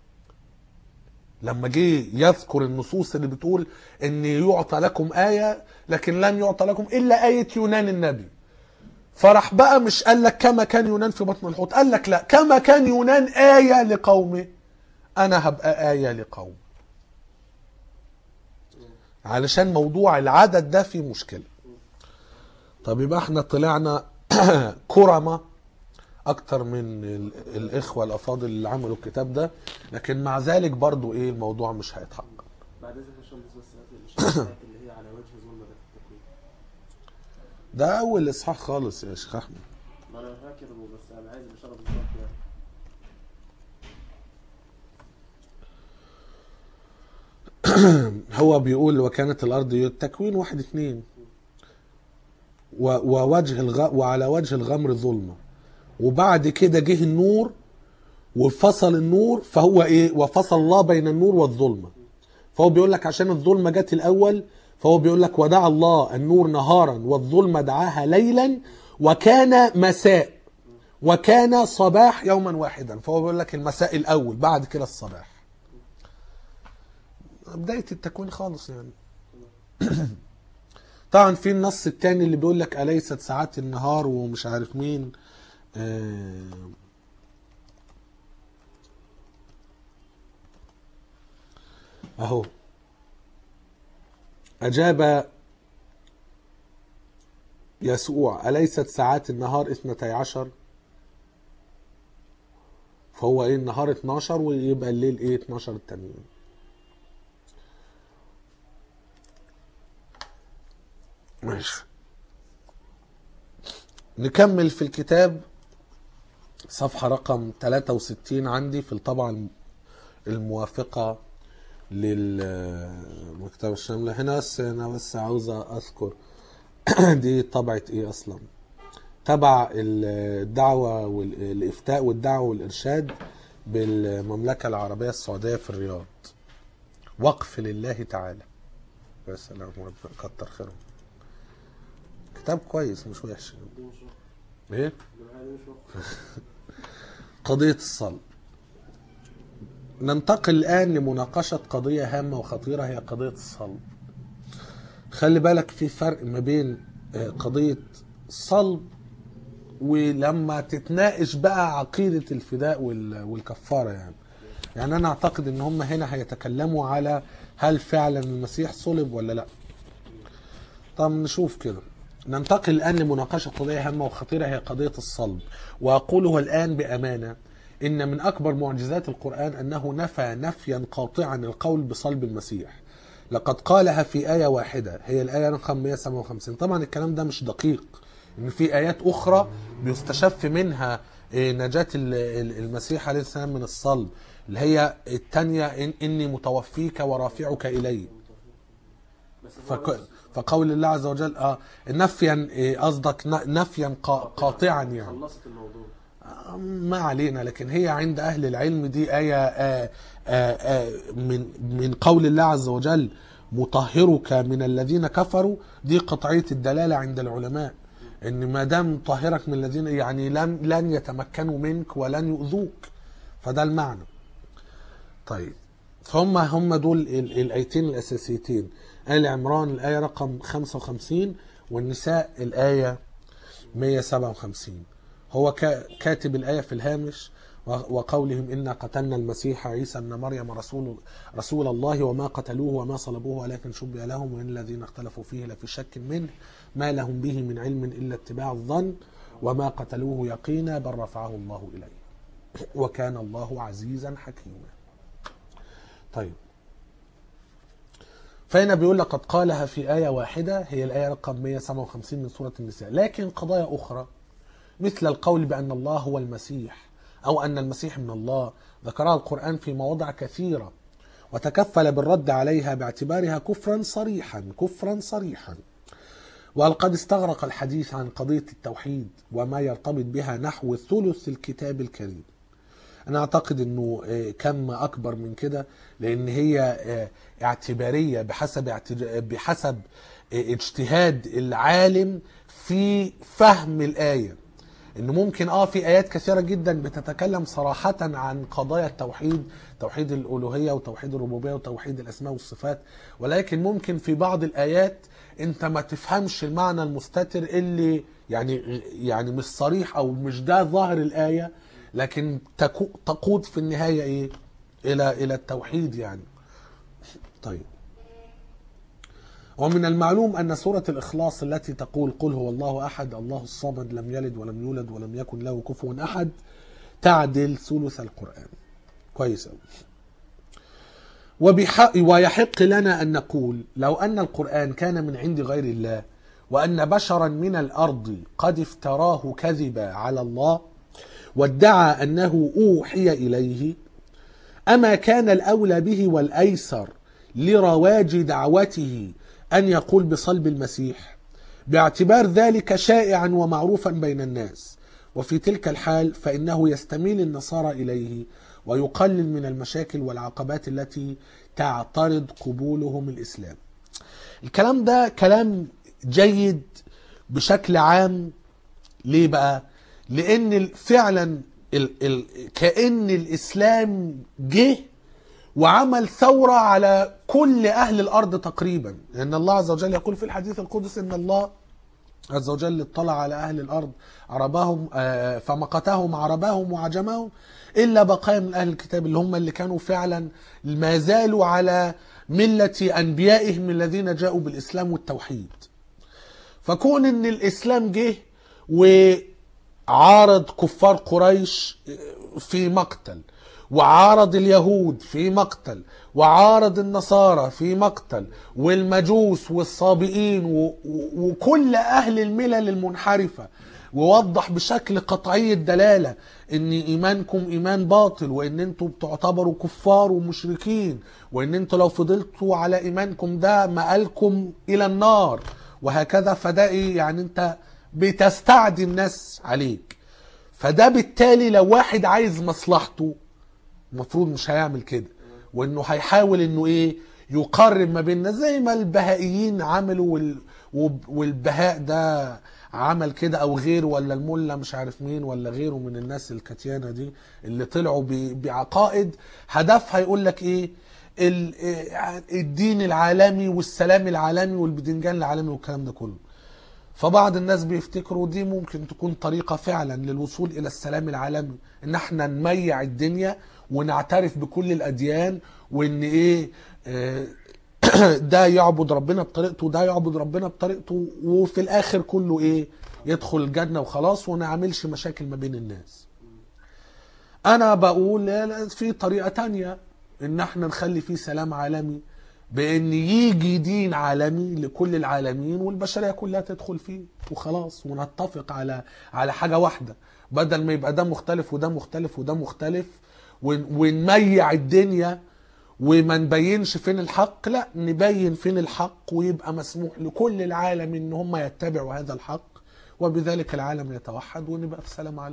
لما جه يذكر النصوص اللي بتقول ان يعطى لكم آية لكن لن يعطى لكم الا آية يونان النبي فراح بقى مش قال لك كما كان يونان في بطن الحوت قال لك لا كما كان يونان آية لقومه انا هبقى آية لقوم علشان موضوع العدد ده فيه مشكلة طب يبقى احنا طلعنا كرمة اكتر من ال- الاخوة الافاضل اللي عملوا الكتاب ده لكن مع ذلك برضو ايه الموضوع مش هيتحقق بعد اذنك يا باشمهندس بس الشخصيات اللي هي على وجه ظلم ده في التكوين ده اول اصحاح خالص يا شيخ احمد ما انا فاكر بس انا عايز الاشاره بالظبط يعني هو بيقول وكانت الارض التكوين واحد اتنين و- ووجه الغ... وعلى وجه الغمر ظلمه وبعد كده جه النور وفصل النور فهو ايه وفصل الله بين النور والظلمه فهو بيقول لك عشان الظلمه جت الاول فهو بيقول لك ودعا الله النور نهارا والظلمه دعاها ليلا وكان مساء وكان صباح يوما واحدا فهو بيقول لك المساء الاول بعد كده الصباح بداية التكوين خالص يعني طبعا في النص التاني اللي بيقول لك أليست ساعات النهار ومش عارف مين آه، أهو أجاب يسوع أليست ساعات النهار اثنتي عشر فهو ايه النهار 12 ويبقى الليل ايه 12 التانيين ماشي نكمل في الكتاب صفحة رقم 63 عندي في الطبعة الم- الموافقة للمكتبة الشاملة هنا بس أنا بس عاوز أذكر دي طبعة إيه أصلا تبع الدعوة والإفتاء والدعوة والإرشاد بالمملكة العربية السعودية في الرياض وقف لله تعالى يا سلام ربنا كتر خيرهم كتاب كويس مش وحش دي مش وقت. ايه اللي معايا دي مش وقت. قضية الصلب ننتقل الآن لمناقشة قضية هامة وخطيرة هي قضية الصلب خلي بالك في فرق ما بين آه، قضية الصلب ولما تتناقش بقى عقيدة الفداء وال- والكفارة يعني يعني أنا أعتقد إن هم هنا هيتكلموا على هل فعلا المسيح صلب ولا لأ طب نشوف كده ننتقل الآن لمناقشة قضية هامة وخطيرة هي قضية الصلب وأقولها الآن بأمانة إن من أكبر معجزات القرآن أنه نفى نفيا قاطعا القول بصلب المسيح لقد قالها في آية واحدة هي الآية رقم 157 طبعا الكلام ده مش دقيق إن في آيات أخرى بيستشف منها إيه، نجاة ال- ال- المسيح عليه السلام من الصلب اللي هي الثانية إن إني متوفيك ورافعك إلي بس هو فك... بس- فقول الله عز وجل اه نفيا إيه، قصدك ن- نفيا قا- قاطعا يعني خلصت الموضوع ما علينا لكن هي عند أهل العلم دي آية آه، آه، آه، من من قول الله عز وجل مطهرك من الذين كفروا دي قطعية الدلالة عند العلماء ان ما دام طهرك من الذين يعني لن لن يتمكنوا منك ولن يؤذوك فده المعنى طيب فهم هم دول ال- الايتين الاساسيتين ال عمران الايه رقم 55 والنساء الايه 157 هو كا- كاتب الايه في الهامش و- وقولهم انا قتلنا المسيح عيسى ابن مريم رسول رسول الله وما قتلوه وما صلبوه ولكن شبه لهم وان الذين اختلفوا فيه لفي شك منه ما لهم به من علم الا اتباع الظن وما قتلوه يقينا بل رفعه الله اليه وكان الله عزيزا حكيما طيب فهنا بيقول لقد قالها في آية واحدة هي الآية رقم 157 من سورة النساء لكن قضايا أخرى مثل القول بأن الله هو المسيح أو أن المسيح من الله ذكرها القرآن في مواضع كثيرة وتكفل بالرد عليها باعتبارها كفرا صريحا كفرا صريحا وقد استغرق الحديث عن قضية التوحيد وما يرتبط بها نحو ثلث الكتاب الكريم انا اعتقد انه آه، كم اكبر من كده لان هي آه، اعتباريه بحسب اعتج- بحسب آه، اجتهاد العالم في فهم الايه انه ممكن اه في ايات كثيره جدا بتتكلم صراحه عن قضايا التوحيد توحيد الالوهيه وتوحيد الربوبيه وتوحيد الاسماء والصفات ولكن ممكن في بعض الايات انت ما تفهمش المعنى المستتر اللي يعني يعني مش صريح او مش ده ظاهر الايه لكن تكو- تقود في النهايه ايه الى الى التوحيد يعني طيب ومن المعلوم أن سورة الإخلاص التي تقول قل هو الله أحد الله الصمد لم يلد ولم يولد ولم يكن له كفوا أحد تعدل ثلث القرآن كويس أوي. وبحق ويحق لنا أن نقول لو أن القرآن كان من عند غير الله وأن بشرا من الأرض قد افتراه كذبا على الله وادعى أنه أوحي إليه أما كان الأولى به والأيسر لرواج دعوته أن يقول بصلب المسيح باعتبار ذلك شائعا ومعروفا بين الناس وفي تلك الحال فإنه يستميل النصارى إليه ويقلل من المشاكل والعقبات التي تعترض قبولهم الإسلام الكلام ده كلام جيد بشكل عام ليه بقى لان ال- فعلا ال ال كان الاسلام جه وعمل ثوره على كل اهل الارض تقريبا ان الله عز وجل يقول في الحديث القدسي ان الله عز وجل اطلع على اهل الارض عرباهم آه، فمقتهم عرباهم وعجمهم الا بقايا من اهل الكتاب اللي هم اللي كانوا فعلا ما زالوا على مله انبيائهم الذين جاءوا بالاسلام والتوحيد فكون ان الاسلام جه وعارض كفار قريش في مقتل وعارض اليهود في مقتل وعارض النصارى في مقتل والمجوس والصابئين و- و- وكل اهل الملل المنحرفه ووضح بشكل قطعي الدلاله ان ايمانكم ايمان باطل وان انتم بتعتبروا كفار ومشركين وان انتم لو فضلتوا على ايمانكم ده مآلكم الى النار وهكذا فده ايه يعني انت بتستعدي الناس عليك فده بالتالي لو واحد عايز مصلحته المفروض مش هيعمل كده وانه هيحاول انه ايه يقرب ما بيننا زي ما البهائيين عملوا وال... وب- والبهاء ده عمل كده او غيره ولا الملا مش عارف مين ولا غيره من الناس الكتيانه دي اللي طلعوا ب... بعقائد هدفها يقول لك ايه ال... إيه، الدين العالمي والسلام العالمي والبدنجان العالمي والكلام ده كله فبعض الناس بيفتكروا دي ممكن تكون طريقة فعلا للوصول إلى السلام العالمي إن احنا نميع الدنيا ونعترف بكل الأديان وإن إيه آه، ده يعبد ربنا بطريقته وده يعبد ربنا بطريقته وفي الآخر كله إيه يدخل الجنة وخلاص ونعملش مشاكل ما بين الناس أنا بقول لا لا، في طريقة تانية إن احنا نخلي فيه سلام عالمي بان يجي دين عالمي لكل العالمين والبشريه كلها تدخل فيه وخلاص ونتفق على على حاجه واحده بدل ما يبقى ده مختلف وده مختلف وده مختلف ون- ونميع الدنيا وما نبينش فين الحق لا نبين فين الحق ويبقى مسموح لكل العالم ان هم يتبعوا هذا الحق وبذلك العالم يتوحد ونبقى في سلام عالمي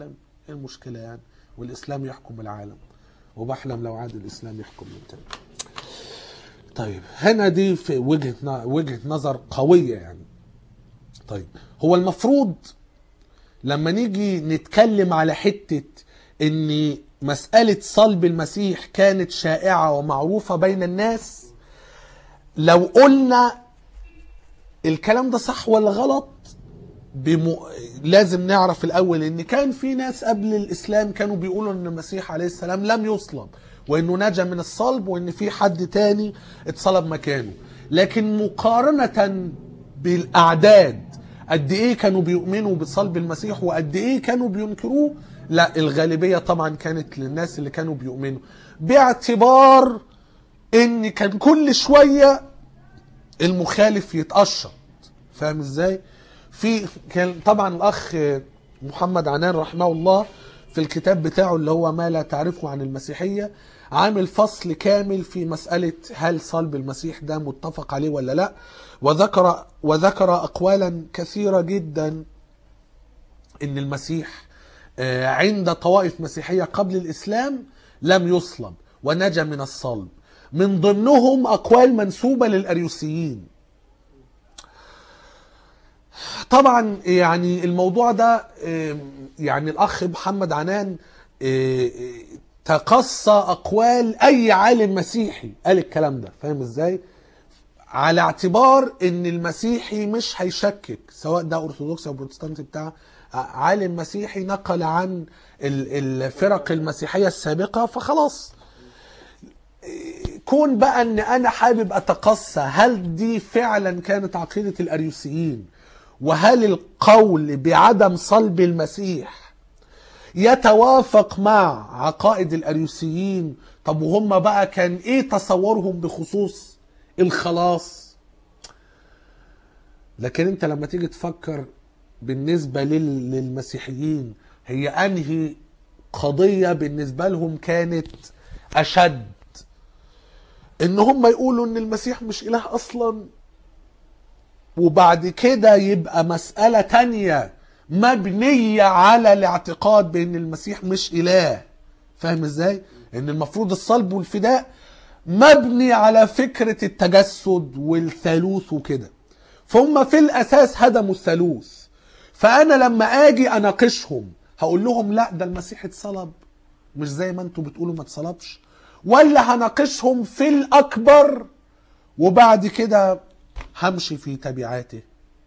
ايه المشكله يعني والاسلام يحكم العالم وبحلم لو عاد الاسلام يحكم من تاني طيب هنا دي في وجهه ن- وجهه نظر قويه يعني طيب هو المفروض لما نيجي نتكلم على حته ان مساله صلب المسيح كانت شائعه ومعروفه بين الناس لو قلنا الكلام ده صح ولا غلط بم... لازم نعرف الاول ان كان في ناس قبل الاسلام كانوا بيقولوا ان المسيح عليه السلام لم يصلب وانه نجا من الصلب وان في حد تاني اتصلب مكانه لكن مقارنة بالاعداد قد ايه كانوا بيؤمنوا بصلب المسيح وقد ايه كانوا بينكروه لا الغالبية طبعا كانت للناس اللي كانوا بيؤمنوا باعتبار ان كان كل شوية المخالف يتقشط فاهم ازاي في كان طبعا الاخ محمد عنان رحمه الله في الكتاب بتاعه اللي هو ما لا تعرفه عن المسيحية عامل فصل كامل في مسألة هل صلب المسيح ده متفق عليه ولا لا وذكر وذكر أقوالا كثيرة جدا ان المسيح آه، عند طوائف مسيحية قبل الإسلام لم يصلب ونجا من الصلب من ضمنهم أقوال منسوبة للأريوسيين طبعا يعني الموضوع ده آه، يعني الأخ محمد عنان آه، آه، تقصى أقوال أي عالم مسيحي قال الكلام ده فاهم إزاي؟ على اعتبار ان المسيحي مش هيشكك سواء ده ارثوذكسي او بروتستانتي بتاع عالم مسيحي نقل عن ال- الفرق المسيحيه السابقه فخلاص كون بقى ان انا حابب اتقصى هل دي فعلا كانت عقيده الاريوسيين وهل القول بعدم صلب المسيح يتوافق مع عقائد الاريوسيين طب وهم بقى كان ايه تصورهم بخصوص الخلاص لكن انت لما تيجي تفكر بالنسبة لل- للمسيحيين هي انهي قضية بالنسبة لهم كانت اشد ان هم يقولوا ان المسيح مش اله اصلا وبعد كده يبقى مسألة تانية مبنية على الاعتقاد بان المسيح مش اله فاهم ازاي ان المفروض الصلب والفداء مبني على فكرة التجسد والثالوث وكده فهم في الاساس هدموا الثالوث فانا لما اجي اناقشهم هقول لهم لا ده المسيح اتصلب مش زي ما انتوا بتقولوا ما اتصلبش ولا هناقشهم في الاكبر وبعد كده همشي في تبعاته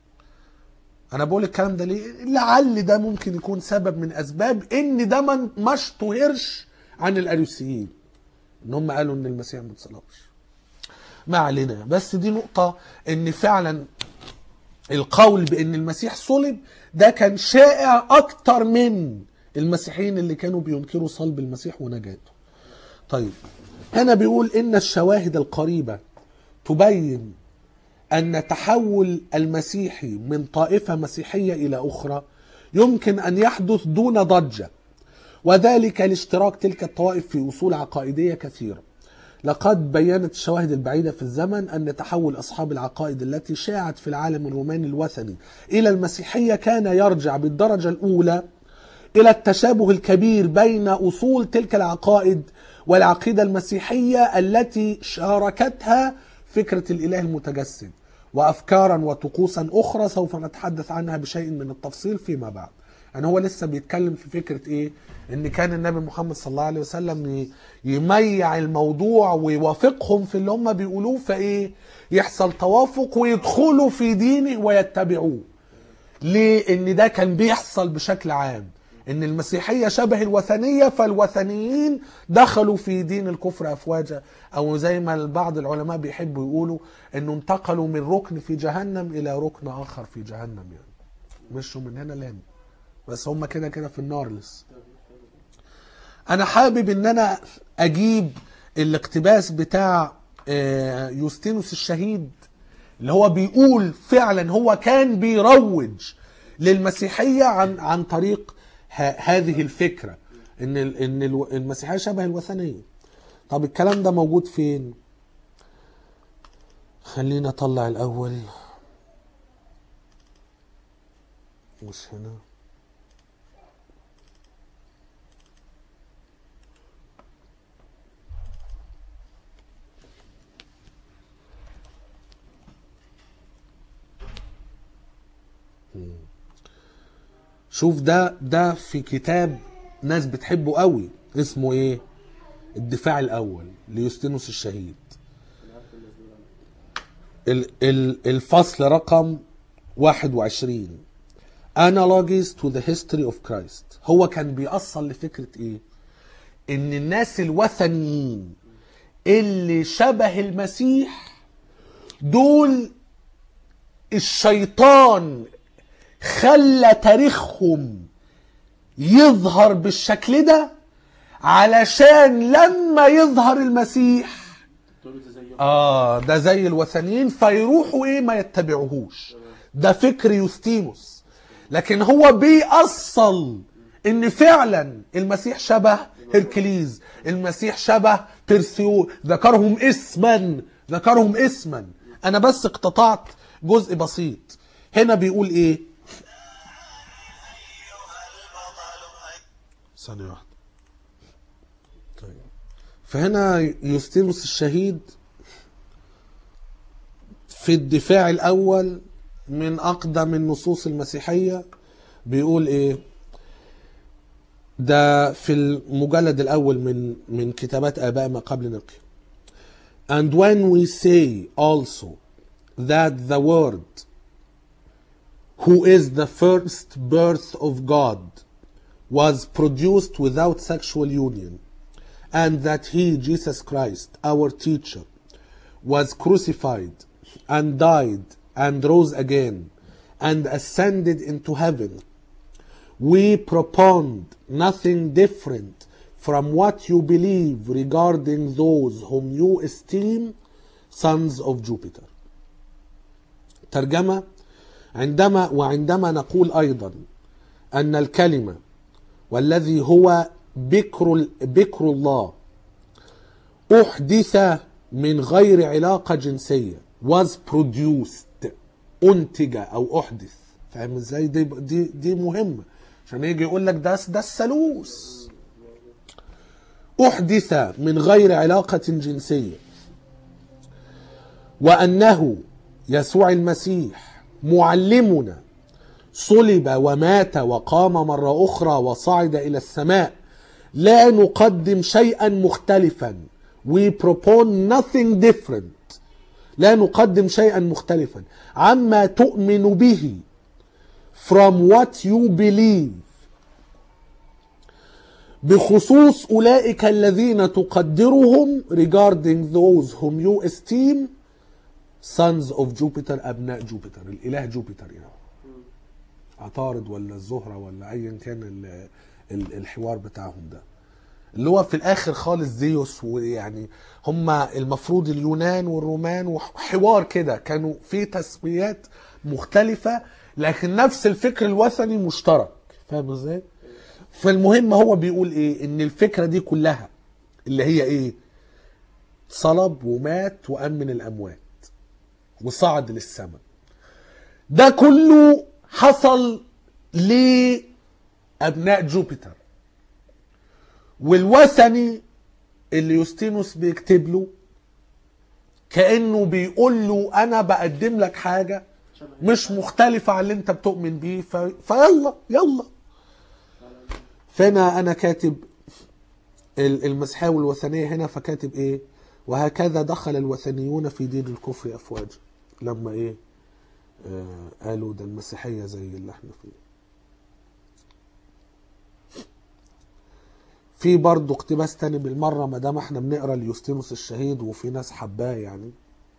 انا بقول الكلام ده ليه لعل ده ممكن يكون سبب من اسباب ان ده ما ما اشتهرش عن الاريوسيين ان هم قالوا ان المسيح ما اتصلبش ما علينا بس دي نقطة ان فعلا القول بان المسيح صلب ده كان شائع اكتر من المسيحيين اللي كانوا بينكروا صلب المسيح ونجاته طيب هنا بيقول ان الشواهد القريبة تبين أن تحول المسيحي من طائفة مسيحية إلى أخرى يمكن أن يحدث دون ضجة وذلك لاشتراك تلك الطوائف في أصول عقائدية كثيرة لقد بينت الشواهد البعيدة في الزمن أن تحول أصحاب العقائد التي شاعت في العالم الروماني الوثني إلى المسيحية كان يرجع بالدرجة الأولى إلى التشابه الكبير بين أصول تلك العقائد والعقيدة المسيحية التي شاركتها فكرة الإله المتجسد وأفكارا وطقوسا أخرى سوف نتحدث عنها بشيء من التفصيل فيما بعد يعني هو لسه بيتكلم في فكرة إيه إن كان النبي محمد صلى الله عليه وسلم ي- يميع الموضوع ويوافقهم في اللي هم بيقولوه فإيه يحصل توافق ويدخلوا في دينه ويتبعوه ليه؟ ان ده كان بيحصل بشكل عام ان المسيحية شبه الوثنية فالوثنيين دخلوا في دين الكفر افواجا او زي ما بعض العلماء بيحبوا يقولوا انه انتقلوا من ركن في جهنم الى ركن اخر في جهنم يعني مشوا من هنا لهنا بس هم كده كده في النار لسه انا حابب ان انا اجيب الاقتباس بتاع آه، يوستينوس الشهيد اللي هو بيقول فعلا هو كان بيروج للمسيحيه عن عن طريق ه- هذه الفكره ان ال- ان الو- المسيحيه شبه الوثنيه طب الكلام ده موجود فين خلينا اطلع الاول مش هنا شوف ده ده في كتاب ناس بتحبه قوي اسمه ايه الدفاع الاول ليوستينوس الشهيد ال- ال- الفصل رقم 21 Analogies to the history of Christ هو كان بيأصل لفكرة ايه ان الناس الوثنيين اللي شبه المسيح دول الشيطان خلى تاريخهم يظهر بالشكل ده علشان لما يظهر المسيح تقولوا ده زيهم اه ده زي الوثنيين فيروحوا ايه ما يتبعوهوش ده فكر يوستينوس لكن هو بيأصل ان فعلا المسيح شبه هركليز المسيح شبه بيرسيو ذكرهم اسما ذكرهم اسما انا بس اقتطعت جزء بسيط هنا بيقول ايه ثانية واحدة طيب فهنا يوستينوس الشهيد في الدفاع الأول من أقدم النصوص المسيحية بيقول إيه ده في المجلد الأول من من كتابات آباء ما قبل نقيه And when we say also that the word who is the first birth of God was produced without sexual union and that he, Jesus Christ, our teacher, was crucified and died and rose again and ascended into heaven, we propound nothing different from what you believe regarding those whom you esteem sons of Jupiter. ترجمة عندما وعندما نقول أيضا أن الكلمة والذي هو بكر بكر الله أحدث من غير علاقة جنسية was produced أنتج أو أحدث فاهم ازاي دي دي دي مهمة عشان يجي يقول لك ده ده الثالوث أحدث من غير علاقة جنسية وأنه يسوع المسيح معلمنا صلب ومات وقام مرة أخرى وصعد إلى السماء لا نقدم شيئا مختلفا we propose nothing different لا نقدم شيئا مختلفا عما تؤمن به from what you believe بخصوص أولئك الذين تقدرهم regarding those whom you esteem sons of Jupiter أبناء جوبيتر الإله جوبيتر يعني عطارد ولا الزهرة ولا أيا كان ال- ال- الحوار بتاعهم ده اللي هو في الآخر خالص زيوس ويعني هما المفروض اليونان والرومان وحوار كده كانوا في تسميات مختلفة لكن نفس الفكر الوثني مشترك فاهم ازاي؟ فالمهم هو بيقول ايه ان الفكرة دي كلها اللي هي ايه صلب ومات وقام من الاموات وصعد للسماء ده كله حصل لابناء جوبيتر والوثني اللي يوستينوس بيكتب له كانه بيقول له انا بقدم لك حاجه مش مختلفه عن اللي انت بتؤمن بيه ف... فيلا يلا فانا انا كاتب ال- المسيحيه والوثنيه هنا فكاتب ايه وهكذا دخل الوثنيون في دين الكفر افواجا لما ايه آه قالوا ده المسيحيه زي اللي احنا فيه في برضه اقتباس تاني بالمره ما دام احنا بنقرا ليوستينوس الشهيد وفي ناس حباه يعني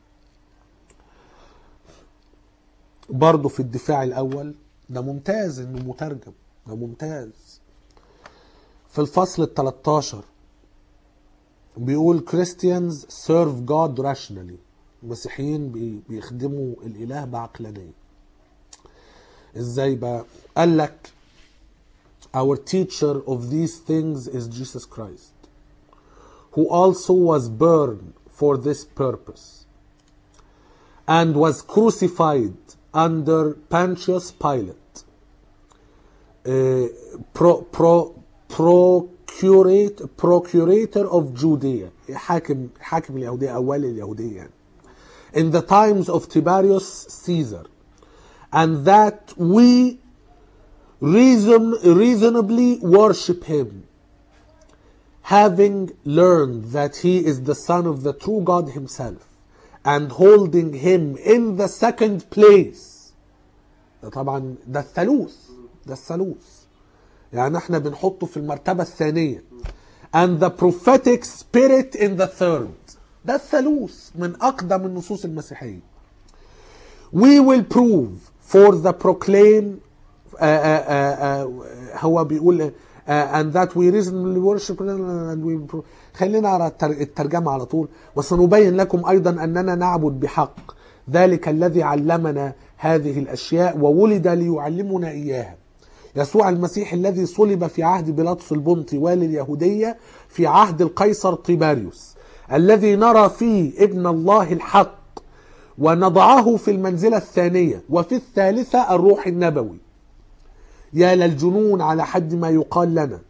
برضه في الدفاع الاول ده ممتاز انه مترجم ده ممتاز في الفصل ال 13 بيقول Christians serve God rationally المسيحيين بي- بيخدموا الإله بعقلانية ازاي بقى قال لك our teacher of these things is Jesus Christ who also was burned for this purpose and was crucified under Pontius Pilate uh, pro, pro, procurate, procurator of Judea حاكم حاكم اليهودية أول اليهودية يعني in the times of Tiberius Caesar and that we reason, reasonably worship him, having learned that he is the Son of the true God himself, and holding him in the second place. ده طبعا ده الثالوث ده الثالوث يعني احنا بنحطه في المرتبة الثانية and the prophetic spirit in the third ده الثالوث من أقدم النصوص المسيحية we will prove for the proclaim uh, uh, uh, uh, هو بيقول uh, and that we reasonably worship and we pro- خلينا على التر- الترجمة على طول وسنبين لكم أيضا أننا نعبد بحق ذلك الذي علمنا هذه الأشياء وولد ليعلمنا إياها يسوع المسيح الذي صلب في عهد بيلاطس البنطي والي اليهودية في عهد القيصر طيباريوس الذي نرى فيه ابن الله الحق ونضعه في المنزلة الثانية وفي الثالثة الروح النبوي يا للجنون على حد ما يقال لنا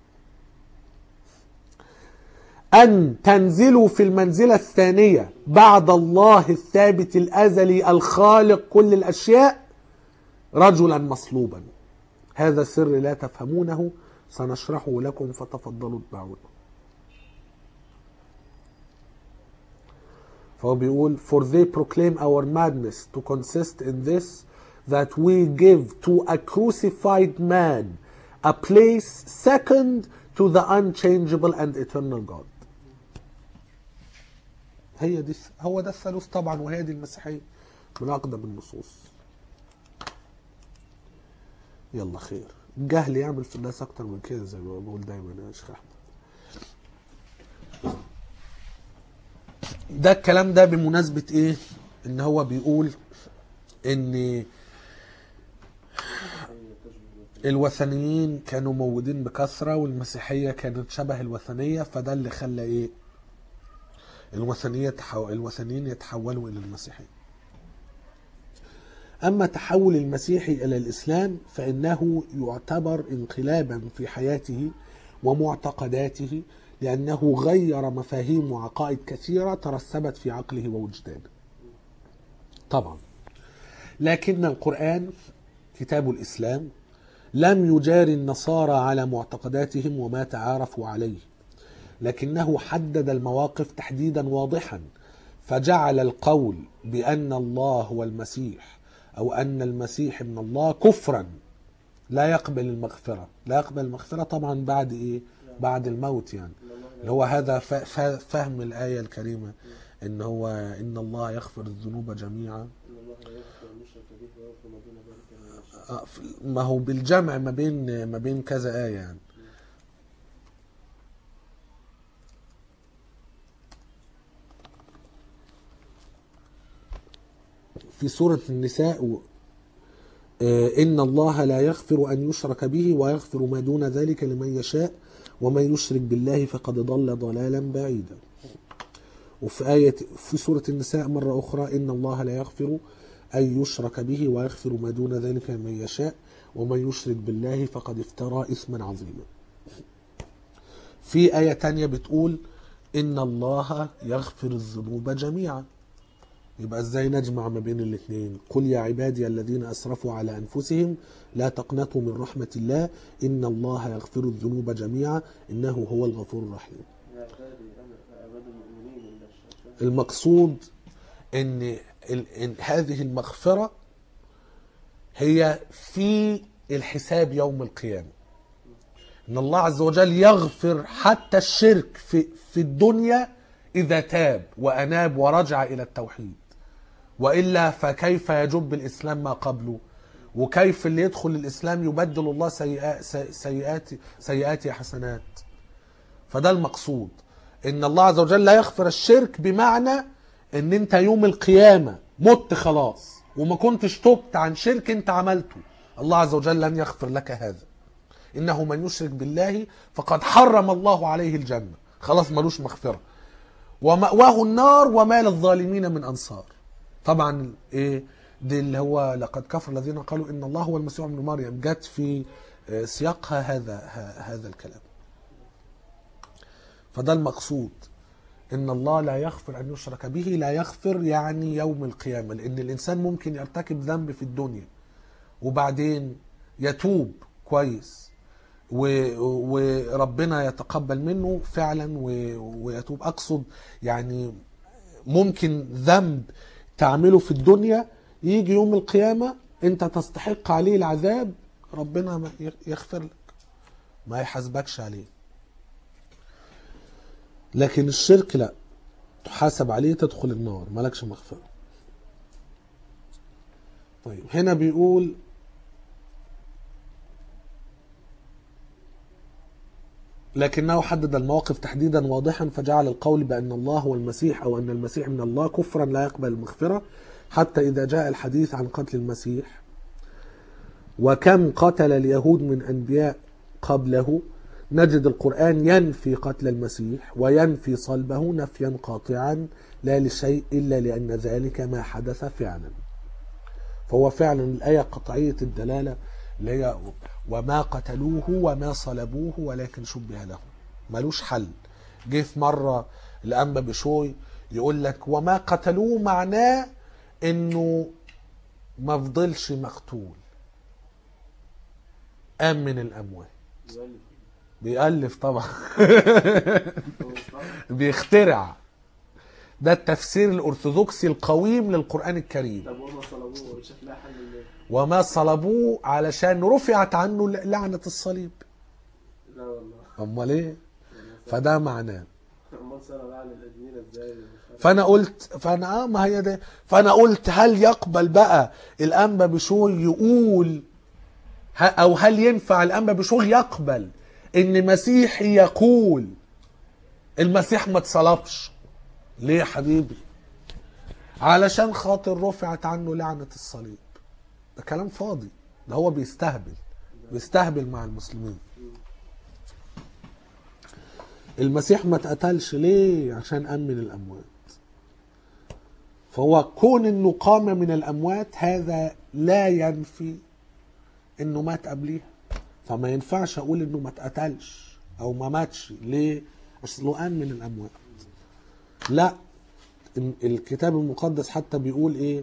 أن تنزلوا في المنزلة الثانية بعد الله الثابت الأزلي الخالق كل الأشياء رجلا مصلوبا هذا سر لا تفهمونه سنشرحه لكم فتفضلوا اتبعونا فهو بيقول for they proclaim our madness to consist in this that we give to a crucified man a place second to the unchangeable and eternal God هي دي هو ده الثالوث طبعا وهي دي المسيحية من أقدم النصوص يلا خير الجهل يعمل في الناس أكتر من كده زي ما بقول دايما يا شيخ أحمد ده الكلام ده بمناسبة ايه ان هو بيقول ان الوثنيين كانوا موجودين بكثرة والمسيحية كانت شبه الوثنية فده اللي خلى ايه الوثنية تحو... الوثنيين يتحولوا الى المسيحية اما تحول المسيحي الى الاسلام فانه يعتبر انقلابا في حياته ومعتقداته لانه غير مفاهيم وعقائد كثيره ترسبت في عقله ووجدانه. طبعا لكن القران كتاب الاسلام لم يجاري النصارى على معتقداتهم وما تعارفوا عليه لكنه حدد المواقف تحديدا واضحا فجعل القول بان الله هو المسيح او ان المسيح ابن الله كفرا لا يقبل المغفره لا يقبل المغفره طبعا بعد ايه بعد الموت يعني اللي هو هذا ف- ف- فهم الايه الكريمه ان هو ان الله يغفر الذنوب جميعا ان الله يغفر المشرك به ويغفر ما دون ذلك لمن يشاء آه، ف- ما هو بالجمع ما بين ما بين كذا ايه يعني في سورة النساء و- آه، إن الله لا يغفر أن يشرك به ويغفر ما دون ذلك لمن يشاء ومن يشرك بالله فقد ضل ضلالا بعيدا وفي آية في سورة النساء مرة أخرى إن الله لا يغفر أن يشرك به ويغفر ما دون ذلك لمن يشاء ومن يشرك بالله فقد افترى إثما عظيما في آية تانية بتقول إن الله يغفر الذنوب جميعا يبقى ازاي نجمع ما بين الاثنين قل يا عبادي الذين اسرفوا على انفسهم لا تقنطوا من رحمه الله ان الله يغفر الذنوب جميعا انه هو الغفور الرحيم يا عبادي انا عباد المؤمنين من الشيطان المقصود ان, ال- إن هذه المغفره هي في الحساب يوم القيامه ان الله عز وجل يغفر حتى الشرك في في الدنيا اذا تاب واناب ورجع الى التوحيد والا فكيف يجب الاسلام ما قبله وكيف اللي يدخل الاسلام يبدل الله سيئات سيئات سيئات حسنات فده المقصود ان الله عز وجل لا يغفر الشرك بمعنى ان انت يوم القيامه مت خلاص وما كنتش تبت عن شرك انت عملته الله عز وجل لن يغفر لك هذا انه من يشرك بالله فقد حرم الله عليه الجنه خلاص ملوش مغفره ومأواه النار وما للظالمين من انصار طبعا ايه دي اللي هو لقد كفر الذين قالوا ان الله هو المسيح ابن مريم جت في آه، سياقها هذا ه- هذا الكلام فده المقصود ان الله لا يغفر ان يشرك به لا يغفر يعني يوم القيامه لان الانسان ممكن يرتكب ذنب في الدنيا وبعدين يتوب كويس و- وربنا يتقبل منه فعلا و- ويتوب اقصد يعني ممكن ذنب تعمله في الدنيا يجي يوم القيامة انت تستحق عليه العذاب ربنا ما يغفر لك ما يحاسبكش عليه لكن الشرك لا تحاسب عليه تدخل النار مالكش مغفرة طيب هنا بيقول لكنه حدد المواقف تحديدا واضحا فجعل القول بأن الله هو المسيح أو أن المسيح من الله كفرا لا يقبل المغفرة حتى إذا جاء الحديث عن قتل المسيح وكم قتل اليهود من أنبياء قبله نجد القرآن ينفي قتل المسيح وينفي صلبه نفيا قاطعا لا لشيء إلا لأن ذلك ما حدث فعلا فهو فعلا الآية قطعية الدلالة اللي هي وما قتلوه وما صلبوه ولكن شبه لهم ملوش حل جه في مرة الأنبا بشوي يقول لك وما قتلوه معناه انه ما فضلش مقتول قام من الاموات يؤلف بيألف طبعا هو مش طبعا. بيخترع ده التفسير الأرثوذكسي القويم للقرآن الكريم طب وما صلبوه شاف لها حل لله وما صلبوه علشان رفعت عنه لعنة الصليب لا والله أمال إيه فده معناه امال صلب على الادمير ازاي مش عارف. فانا قلت فانا اه ما هي ده فانا قلت هل يقبل بقى الانبا بشوي يقول ه- او هل ينفع الانبا بشوي يقبل ان مسيحي يقول المسيح ما اتصلبش ليه يا حبيبي علشان خاطر رفعت عنه لعنة الصليب ده كلام فاضي ده هو بيستهبل بيستهبل مع المسلمين المسيح ما اتقتلش ليه عشان أمن الأموات فهو كون انه قام من الاموات هذا لا ينفي انه مات قبليها فما ينفعش اقول انه ما اتقتلش او ما ماتش ليه اصله قام من الاموات لا ال- الكتاب المقدس حتى بيقول ايه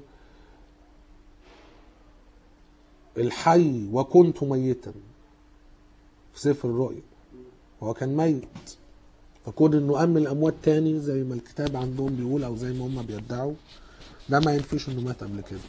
الحي وكنت ميتا في سفر الرؤيا هو كان ميت فكون انه قام من الاموات تاني زي ما الكتاب عندهم بيقول او زي ما هم بيدعوا ده ما ينفيش انه مات قبل كده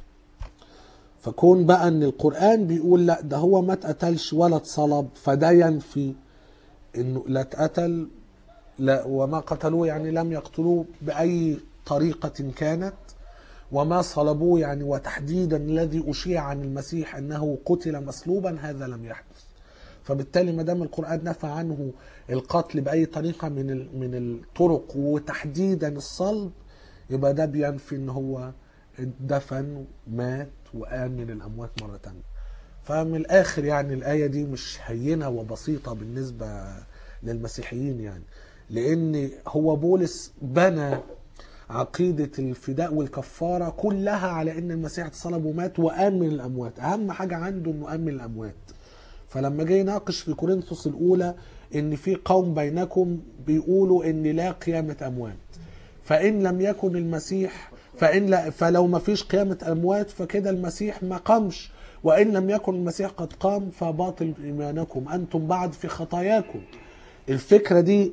فكون بقى ان القران بيقول لا ده هو ما اتقتلش ولا اتصلب فده ينفي انه لا اتقتل لا وما قتلوه يعني لم يقتلوه باي طريقه كانت وما صلبوه يعني وتحديدا الذي اشيع عن المسيح انه قتل مصلوبا هذا لم يحدث فبالتالي ما دام القران نفى عنه القتل باي طريقه من ال- من الطرق وتحديدا الصلب يبقى ده بينفي ان هو اتدفن مات وقام من الاموات مره تانية فمن الاخر يعني الايه دي مش هينه وبسيطه بالنسبه للمسيحيين يعني لان هو بولس بنى عقيدة الفداء والكفارة كلها على ان المسيح اتصلب ومات وقام من الاموات اهم حاجة عنده انه قام من الاموات فلما جه يناقش في كورنثوس الاولى ان في قوم بينكم بيقولوا ان لا قيامة اموات فان لم يكن المسيح فان لا فلو ما فيش قيامة اموات فكده المسيح ما قامش وان لم يكن المسيح قد قام فباطل ايمانكم انتم بعد في خطاياكم الفكرة دي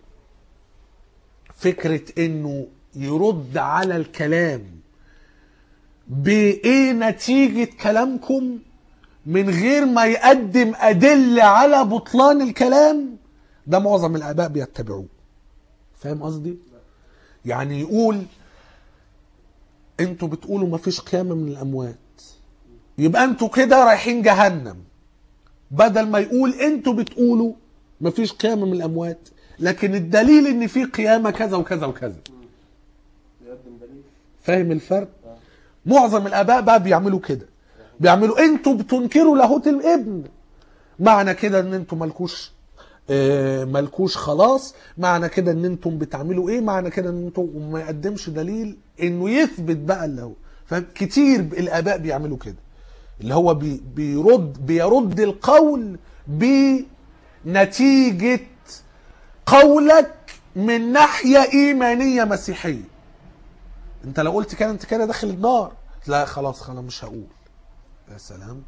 فكرة انه يرد على الكلام بايه نتيجة كلامكم من غير ما يقدم أدلة على بطلان الكلام ده معظم الآباء بيتبعوه فاهم قصدي؟ يعني يقول انتوا بتقولوا مفيش قيامة من الأموات يبقى انتوا كده رايحين جهنم بدل ما يقول انتوا بتقولوا مفيش قيامة من الأموات لكن الدليل ان في قيامة كذا وكذا وكذا بيقدم دليل فاهم الفرق؟ معظم الاباء بقى بيعملوا كده بيعملوا انتوا بتنكروا لاهوت الابن معنى كده ان انتوا مالكوش آه، مالكوش خلاص معنى كده ان انتم بتعملوا ايه معنى كده ان انتم وما يقدمش دليل انه يثبت بقى اللي هو فكتير الاباء بيعملوا كده اللي هو بي بيرد بيرد القول بنتيجة قولك من ناحية إيمانية مسيحية انت لو قلت كده انت كده داخل النار لا خلاص خلاص مش هقول يا سلام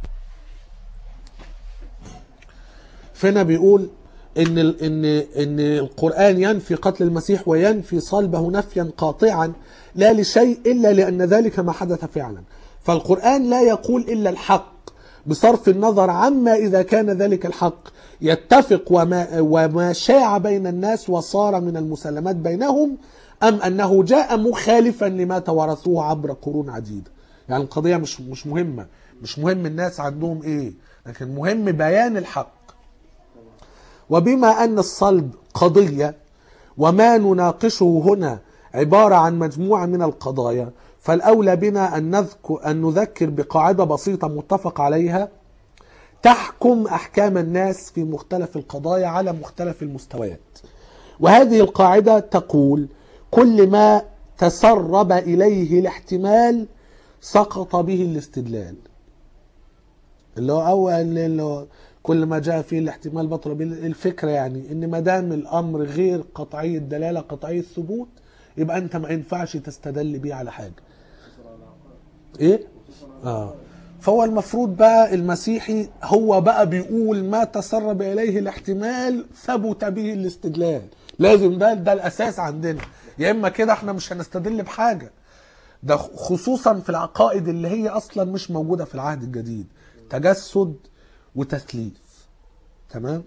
فهنا بيقول ان ال ان ان القران ينفي قتل المسيح وينفي صلبه نفيا قاطعا لا لشيء الا لان ذلك ما حدث فعلا فالقران لا يقول الا الحق بصرف النظر عما اذا كان ذلك الحق يتفق وما وما شاع بين الناس وصار من المسلمات بينهم ام انه جاء مخالفا لما توارثوه عبر قرون عديده يعني القضيه مش مش مهمه مش مهم الناس عندهم ايه لكن مهم بيان الحق وبما أن الصلب قضية وما نناقشه هنا عبارة عن مجموعة من القضايا فالأولى بنا أن نذكر, أن نذكر بقاعدة بسيطة متفق عليها تحكم أحكام الناس في مختلف القضايا على مختلف المستويات وهذه القاعدة تقول كل ما تسرب إليه الاحتمال سقط به الاستدلال اللي هو اول اللي هو كل ما جاء فيه الاحتمال بطل به الفكره يعني ان ما دام الامر غير قطعي الدلاله قطعي الثبوت يبقى انت ما ينفعش تستدل بيه على حاجه ايه اه فهو المفروض بقى المسيحي هو بقى بيقول ما تسرب اليه الاحتمال ثبت به الاستدلال لازم ده ده الاساس عندنا يا اما كده احنا مش هنستدل بحاجه ده خصوصا في العقائد اللي هي اصلا مش موجوده في العهد الجديد تجسد وتثليث تمام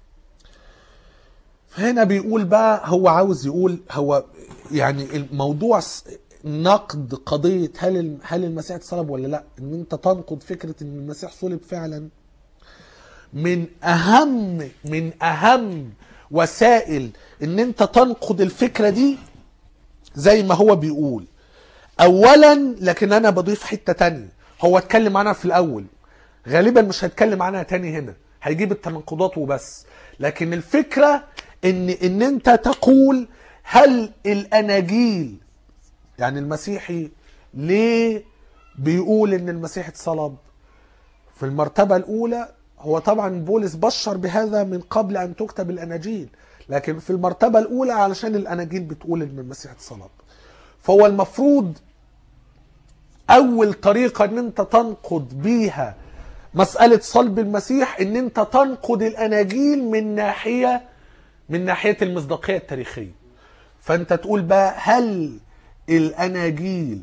هنا بيقول بقى هو عاوز يقول هو يعني الموضوع س- نقد قضية هل الم- هل المسيح اتصلب ولا لا ان انت تنقد فكرة ان المسيح صلب فعلا من اهم من اهم وسائل ان انت تنقد الفكرة دي زي ما هو بيقول اولا لكن انا بضيف حته تانية هو اتكلم عنها في الاول غالبا مش هيتكلم عنها تاني هنا هيجيب التناقضات وبس لكن الفكره ان ان انت تقول هل الاناجيل يعني المسيحي ليه بيقول ان المسيح اتصلب في المرتبة الأولى هو طبعا بولس بشر بهذا من قبل أن تكتب الأناجيل لكن في المرتبة الأولى علشان الأناجيل بتقول إن المسيح اتصلب فهو المفروض أول طريقة إن أنت تنقد بيها مسألة صلب المسيح إن أنت تنقد الأناجيل من ناحية من ناحية المصداقية التاريخية فأنت تقول بقى هل الأناجيل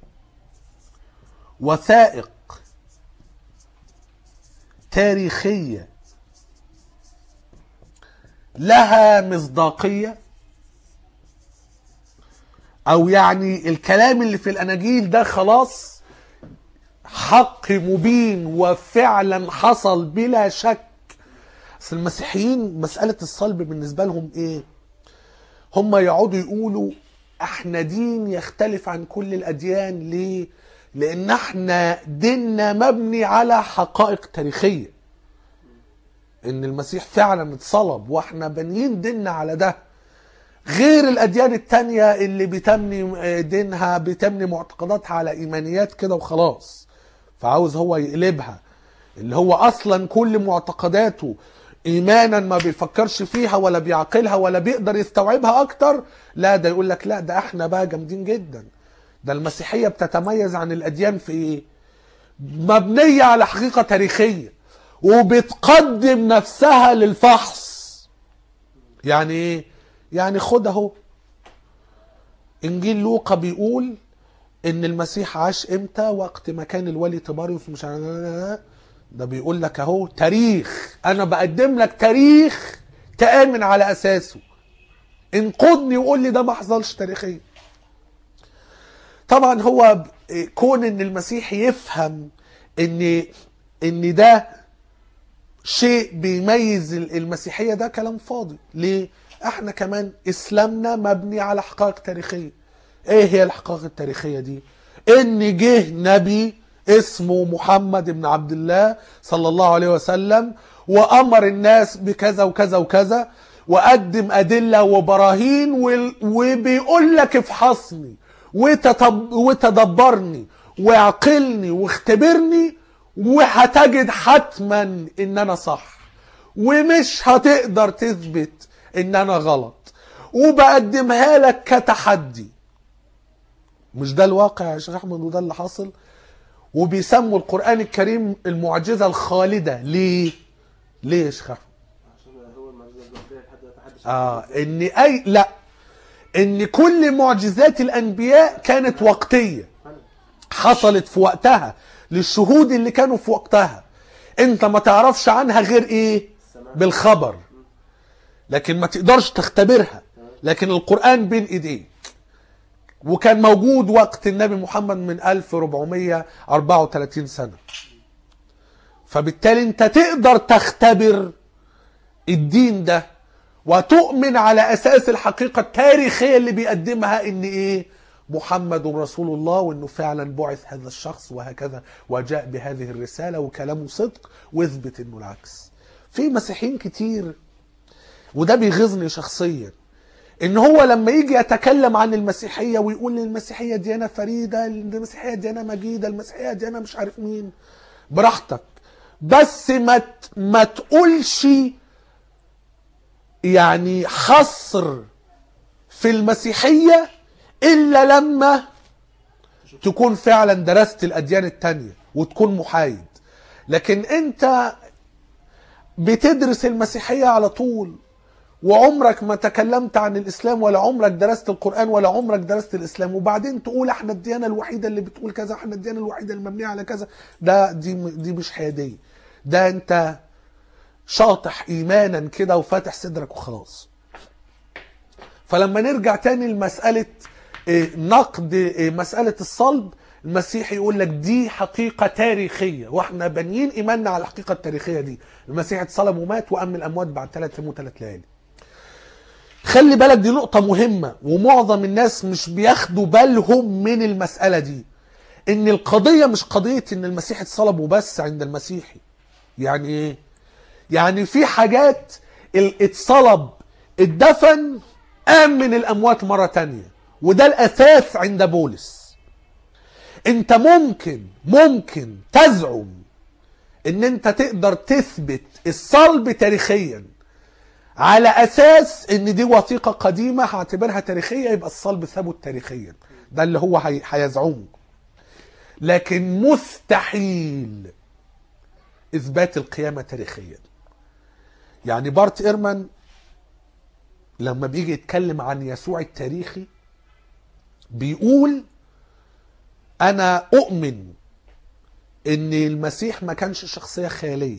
وثائق تاريخية لها مصداقية او يعني الكلام اللي في الاناجيل ده خلاص حق مبين وفعلا حصل بلا شك اصل المسيحيين مسألة الصلب بالنسبة لهم ايه هم يقعدوا يقولوا احنا دين يختلف عن كل الاديان ليه لان احنا ديننا مبني على حقائق تاريخيه ان المسيح فعلا اتصلب واحنا بانيين ديننا على ده غير الاديان التانية اللي بتبني دينها بتبني معتقداتها على ايمانيات كده وخلاص فعاوز هو يقلبها اللي هو اصلا كل معتقداته ايمانا ما بيفكرش فيها ولا بيعقلها ولا بيقدر يستوعبها اكتر لا ده يقول لك لا ده احنا بقى جامدين جدا ده المسيحيه بتتميز عن الاديان في ايه مبنيه على حقيقه تاريخيه وبتقدم نفسها للفحص يعني ايه يعني خد اهو انجيل لوقا بيقول ان المسيح عاش امتى وقت ما كان الولي تباريوس مش عارف ده بيقول لك اهو تاريخ انا بقدم لك تاريخ تامن على اساسه انقضني وقول لي ده ما حصلش تاريخيا طبعا هو كون ان المسيح يفهم ان ان ده شيء بيميز المسيحيه ده كلام فاضي ليه احنا كمان اسلامنا مبني على حقائق تاريخيه ايه هي الحقائق التاريخيه دي ان جه نبي اسمه محمد بن عبد الله صلى الله عليه وسلم وامر الناس بكذا وكذا وكذا وقدم ادله وبراهين وبيقول لك افحصني وتدبرني واعقلني واختبرني وهتجد حتما ان انا صح ومش هتقدر تثبت ان انا غلط وبقدمها لك كتحدي مش ده الواقع يا شيخ احمد وده اللي حاصل وبيسموا القرآن الكريم المعجزة الخالدة ليه؟ ليه يا شيخ أحمد؟ عشان هو المعجزه الوحيده لحد دلوقتي محدش اه ان اي لا ان كل معجزات الانبياء كانت وقتيه فعلا. حصلت في وقتها للشهود اللي كانوا في وقتها انت ما تعرفش عنها غير ايه السماء. بالخبر لكن ما تقدرش تختبرها لكن القرآن بين ايديك وكان موجود وقت النبي محمد من 1434 سنة فبالتالي انت تقدر تختبر الدين ده وتؤمن على اساس الحقيقه التاريخيه اللي بيقدمها ان ايه محمد رسول الله وانه فعلا بعث هذا الشخص وهكذا وجاء بهذه الرساله وكلامه صدق واثبت انه العكس في مسيحيين كتير وده بيغيظني شخصيا ان هو لما يجي يتكلم عن المسيحيه ويقول ان المسيحيه ديانه فريده المسيحيه ديانه مجيده المسيحيه ديانه مش عارف مين براحتك بس ما ت- ما تقولش يعني حصر في المسيحيه الا لما تكون فعلا درست الاديان التانية وتكون محايد لكن انت بتدرس المسيحيه على طول وعمرك ما تكلمت عن الاسلام ولا عمرك درست القران ولا عمرك درست الاسلام وبعدين تقول احنا الديانه الوحيده اللي بتقول كذا احنا الديانه الوحيده اللي مبنيه على كذا ده دي دي مش حياديه ده انت شاطح ايمانا كده وفاتح صدرك وخلاص فلما نرجع تاني لمساله إيه، نقد إيه، مساله الصلب المسيح يقول لك دي حقيقة تاريخية واحنا بانيين ايماننا على الحقيقة التاريخية دي المسيح اتصلب ومات وقام من الاموات بعد ثلاث ايام وثلاث ليالي خلي بالك دي نقطة مهمة ومعظم الناس مش بياخدوا بالهم من المسألة دي ان القضية مش قضية ان المسيح اتصلب وبس عند المسيحي يعني ايه يعني في حاجات ال- اتصلب اتدفن قام من الاموات مرة تانية وده الاساس عند بولس انت ممكن ممكن تزعم ان انت تقدر تثبت الصلب تاريخيا على اساس ان دي وثيقه قديمه هعتبرها تاريخيه يبقى الصلب ثبت تاريخيا ده اللي هو هي- هيزعمه لكن مستحيل اثبات القيامه تاريخيا يعني بارت ايرمان لما بيجي يتكلم عن يسوع التاريخي بيقول انا اؤمن ان المسيح ما كانش شخصيه خياليه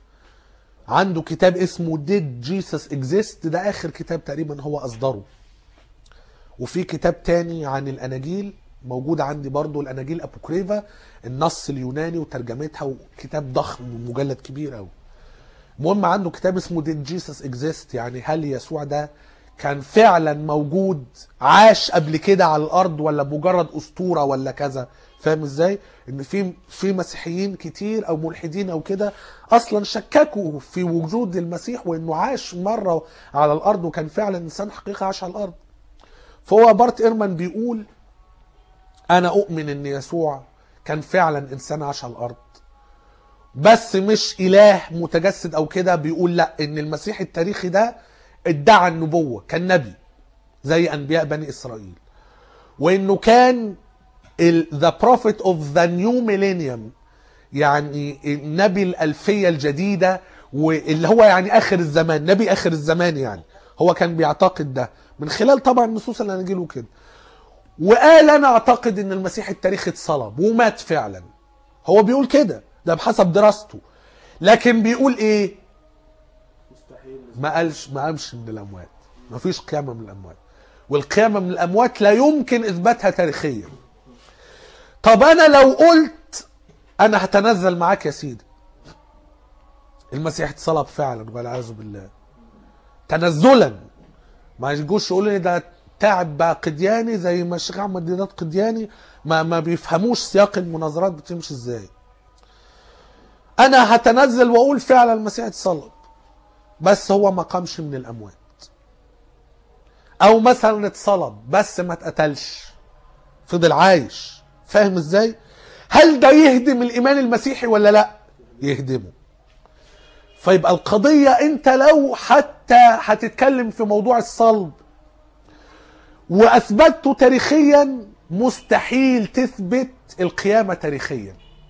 عنده كتاب اسمه Did Jesus Exist ده آخر كتاب تقريبا هو أصدره وفي كتاب تاني عن الأناجيل موجود عندي برضو الأناجيل أبوكريفا النص اليوناني وترجمتها وكتاب ضخم ومجلد كبير أوي المهم عنده كتاب اسمه Did Jesus Exist يعني هل يسوع ده كان فعلا موجود عاش قبل كده على الارض ولا مجرد اسطوره ولا كذا فاهم ازاي ان في في مسيحيين كتير او ملحدين او كده اصلا شككوا في وجود المسيح وانه عاش مره على الارض وكان فعلا انسان حقيقه عاش على الارض فهو بارت ايرمان بيقول انا اؤمن ان يسوع كان فعلا انسان عاش على الارض بس مش اله متجسد او كده بيقول لا ان المسيح التاريخي ده ادعى النبوه كان نبي زي انبياء بني اسرائيل وانه كان ذا بروفيت اوف ذا نيو ميلينيوم يعني النبي الالفيه الجديده واللي هو يعني اخر الزمان نبي اخر الزمان يعني هو كان بيعتقد ده من خلال طبعا نصوص الاناجيل وكده وقال انا اعتقد ان المسيح التاريخي اتصلب ومات فعلا هو بيقول كده ده بحسب دراسته لكن بيقول ايه مستحيل ما قالش ما قامش من الاموات ما فيش قيامه من الاموات والقيامه من الاموات لا يمكن اثباتها تاريخيا طب انا لو قلت انا هتنزل معاك يا سيدي المسيح اتصلب فعلا والعياذ بالله تنزلا ما يجوش يقولوا لي ده تعب بقى قدياني زي ما الشيخ احمد ديدات قدياني ما ما بيفهموش سياق المناظرات بتمشي ازاي انا هتنزل واقول فعلا المسيح اتصلب بس هو ما قامش من الاموات او مثلا اتصلب بس ما اتقتلش فضل عايش فاهم ازاي هل ده يهدم الايمان المسيحي ولا لا يهدمه فيبقى القضية انت لو حتى هتتكلم في موضوع الصلب واثبته تاريخيا مستحيل تثبت القيامة تاريخيا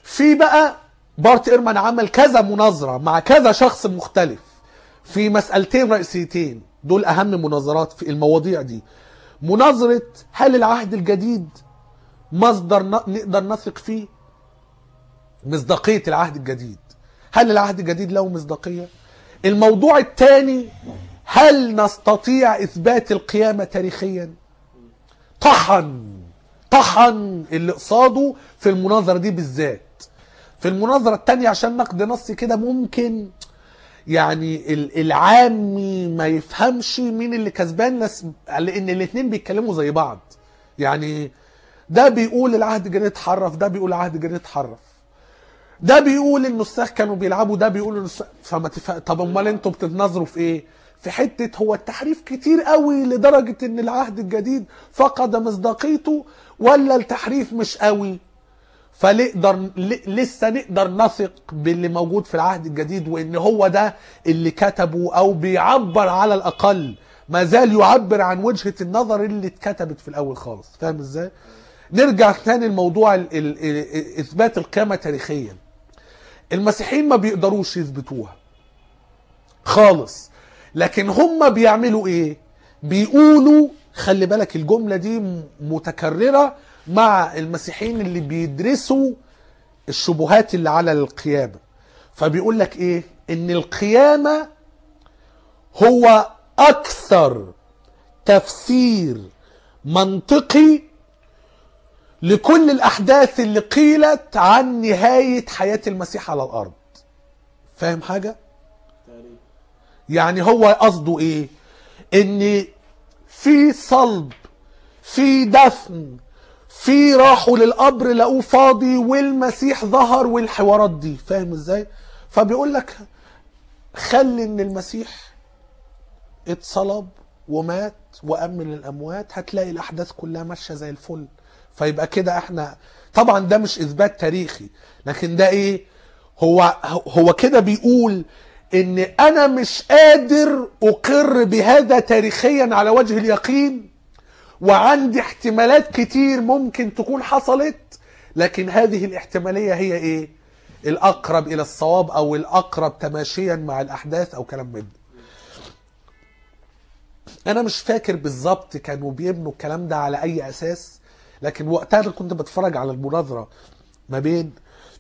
في بقى بارت ايرمان عمل كذا مناظره مع كذا شخص مختلف في مسألتين رئيسيتين دول اهم مناظرات في المواضيع دي مناظره هل العهد الجديد مصدر ن- نقدر نثق فيه مصداقيه العهد الجديد هل العهد الجديد له مصداقيه الموضوع الثاني هل نستطيع اثبات القيامه تاريخيا طحن طحن اللي قصاده في المناظره دي بالذات في المناظره الثانيه عشان نقد نصي كده ممكن يعني ال- العامي ما يفهمش مين اللي كسبان ناس لان الاثنين بيتكلموا زي بعض يعني ده بيقول العهد الجديد اتحرف ده بيقول العهد الجديد اتحرف ده بيقول النساخ كانوا بيلعبوا ده بيقول النساخ فما تف... طب امال انتوا بتتناظروا في ايه في حته هو التحريف كتير قوي لدرجه ان العهد الجديد فقد مصداقيته ولا التحريف مش قوي فنقدر ل- لسه نقدر نثق باللي موجود في العهد الجديد وان هو ده اللي كتبه او بيعبر على الاقل ما زال يعبر عن وجهة النظر اللي اتكتبت في الاول خالص فاهم ازاي نرجع تاني لموضوع ال- ال- ال- اثبات القيامة تاريخيا المسيحيين ما بيقدروش يثبتوها خالص لكن هم بيعملوا ايه بيقولوا خلي بالك الجملة دي م- متكررة مع المسيحيين اللي بيدرسوا الشبهات اللي على القيامة فبيقول لك ايه ان القيامة هو اكثر تفسير منطقي لكل الاحداث اللي قيلت عن نهاية حياة المسيح على الارض فاهم حاجة؟ تقريبا يعني هو قصده ايه ان في صلب في دفن في راحوا للقبر لقوه فاضي والمسيح ظهر والحوارات دي فاهم ازاي فبيقول لك خلي ان المسيح اتصلب ومات وقام من الاموات هتلاقي الاحداث كلها ماشيه زي الفل فيبقى كده احنا طبعا ده مش اثبات تاريخي لكن ده ايه هو هو كده بيقول ان انا مش قادر اقر بهذا تاريخيا على وجه اليقين وعندي احتمالات كتير ممكن تكون حصلت لكن هذه الاحتماليه هي ايه الاقرب الى الصواب او الاقرب تماشيا مع الاحداث او كلام من ده انا مش فاكر بالظبط كانوا بيبنوا الكلام ده على اي اساس لكن وقتها انا كنت بتفرج على المناظره ما بين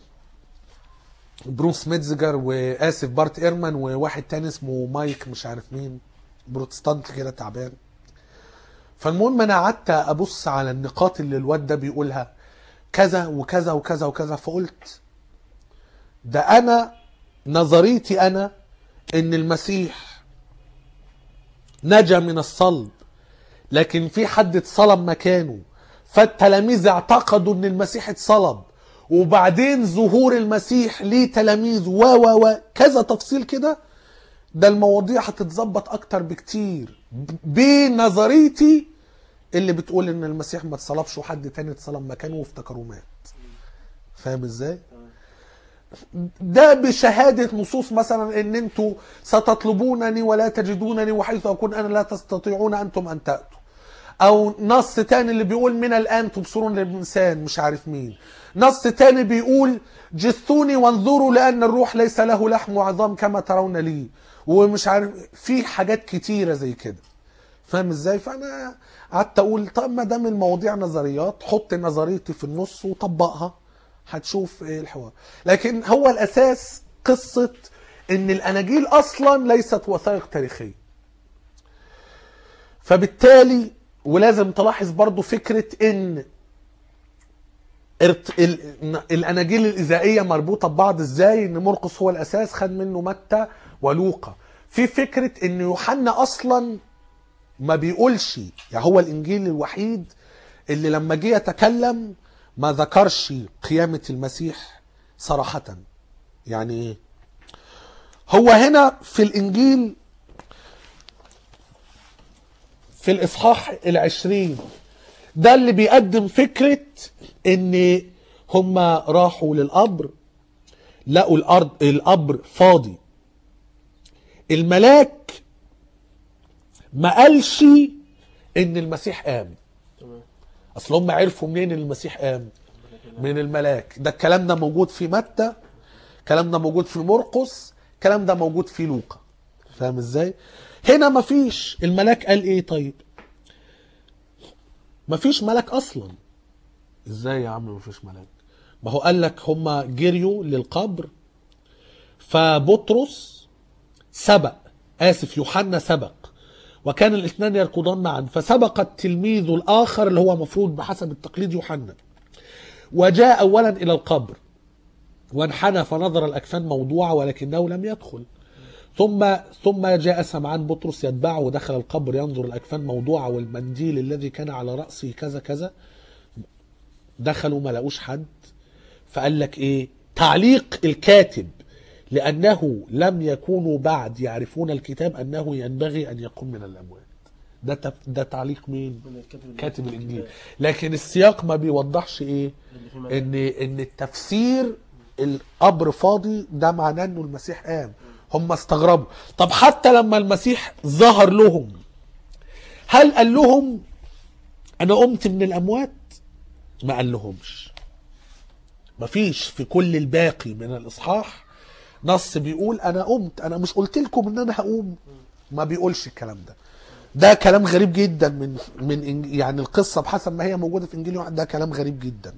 بروس ميتزجر واسف بارت ايرمان وواحد تاني اسمه مايك مش عارف مين بروتستانت كده تعبان فالمهم انا قعدت ابص على النقاط اللي الواد ده بيقولها كذا وكذا وكذا وكذا فقلت ده انا نظريتي انا ان المسيح نجا من الصلب لكن في حد اتصلب مكانه فالتلاميذ اعتقدوا ان المسيح اتصلب وبعدين ظهور المسيح ليه تلاميذ و و و كذا تفصيل كده ده المواضيع هتتظبط اكتر بكتير ب- بنظريتي اللي بتقول ان المسيح ما اتصلبش وحد تاني اتصلب مكانه وافتكروه مات فاهم ازاي ده بشهادة نصوص مثلا ان انتوا ستطلبونني ولا تجدونني وحيث اكون انا لا تستطيعون انتم ان تأتوا او نص تاني اللي بيقول من الان تبصرون الانسان مش عارف مين نص تاني بيقول جثوني وانظروا لان الروح ليس له لحم وعظام كما ترون لي ومش عارف في حاجات كتيره زي كده فاهم ازاي فانا قعدت اقول طب ما دام المواضيع نظريات حط نظريتي في النص وطبقها هتشوف ايه الحوار لكن هو الاساس قصه ان الاناجيل اصلا ليست وثائق تاريخيه فبالتالي ولازم تلاحظ برضو فكرة ان ارت... ال... الاناجيل الاذائيه مربوطه ببعض ازاي ان مرقس هو الاساس خد منه متى ولوقا في فكره ان يوحنا اصلا ما بيقولش يعني هو الانجيل الوحيد اللي لما جه يتكلم ما ذكرش قيامه المسيح صراحه يعني ايه هو هنا في الانجيل في الاصحاح العشرين ده اللي بيقدم فكرة ان هم راحوا للقبر لقوا الارض القبر فاضي الملاك ما قالش ان المسيح قام تمام اصل هم عرفوا منين ان المسيح قام من الملاك ده الكلام ده موجود في متى الكلام ده موجود في مرقس الكلام ده موجود في لوقا فاهم ازاي هنا مفيش الملاك قال ايه طيب مفيش ملك اصلا ازاي يا عم مفيش ملاك ما هو قال لك هما جريوا للقبر فبطرس سبق اسف يوحنا سبق وكان الاثنان يركضان معا فسبق التلميذ الاخر اللي هو مفروض بحسب التقليد يوحنا وجاء اولا الى القبر وانحنى فنظر الاكفان موضوعه ولكنه لم يدخل ثم ثم جاء سمعان بطرس يتبعه ودخل القبر ينظر الاكفان موضوعه والمنديل الذي كان على راسه كذا كذا دخلوا ما لقوش حد فقال لك ايه تعليق الكاتب لانه لم يكونوا بعد يعرفون الكتاب انه ينبغي ان يقوم من الاموات ده تف... ده تعليق مين من الكاتب كاتب الانجيل لكن السياق ما بيوضحش ايه اللي في ملاك. ان ان التفسير القبر فاضي ده معناه انه المسيح قام هم استغربوا طب حتى لما المسيح ظهر لهم هل قال لهم انا قمت من الاموات ما قال لهمش مفيش في كل الباقي من الاصحاح نص بيقول انا قمت انا مش قلت لكم ان انا هقوم ما بيقولش الكلام ده ده كلام غريب جدا من من إنج- يعني القصه بحسب ما هي موجوده في انجيل يوحنا ده كلام غريب جدا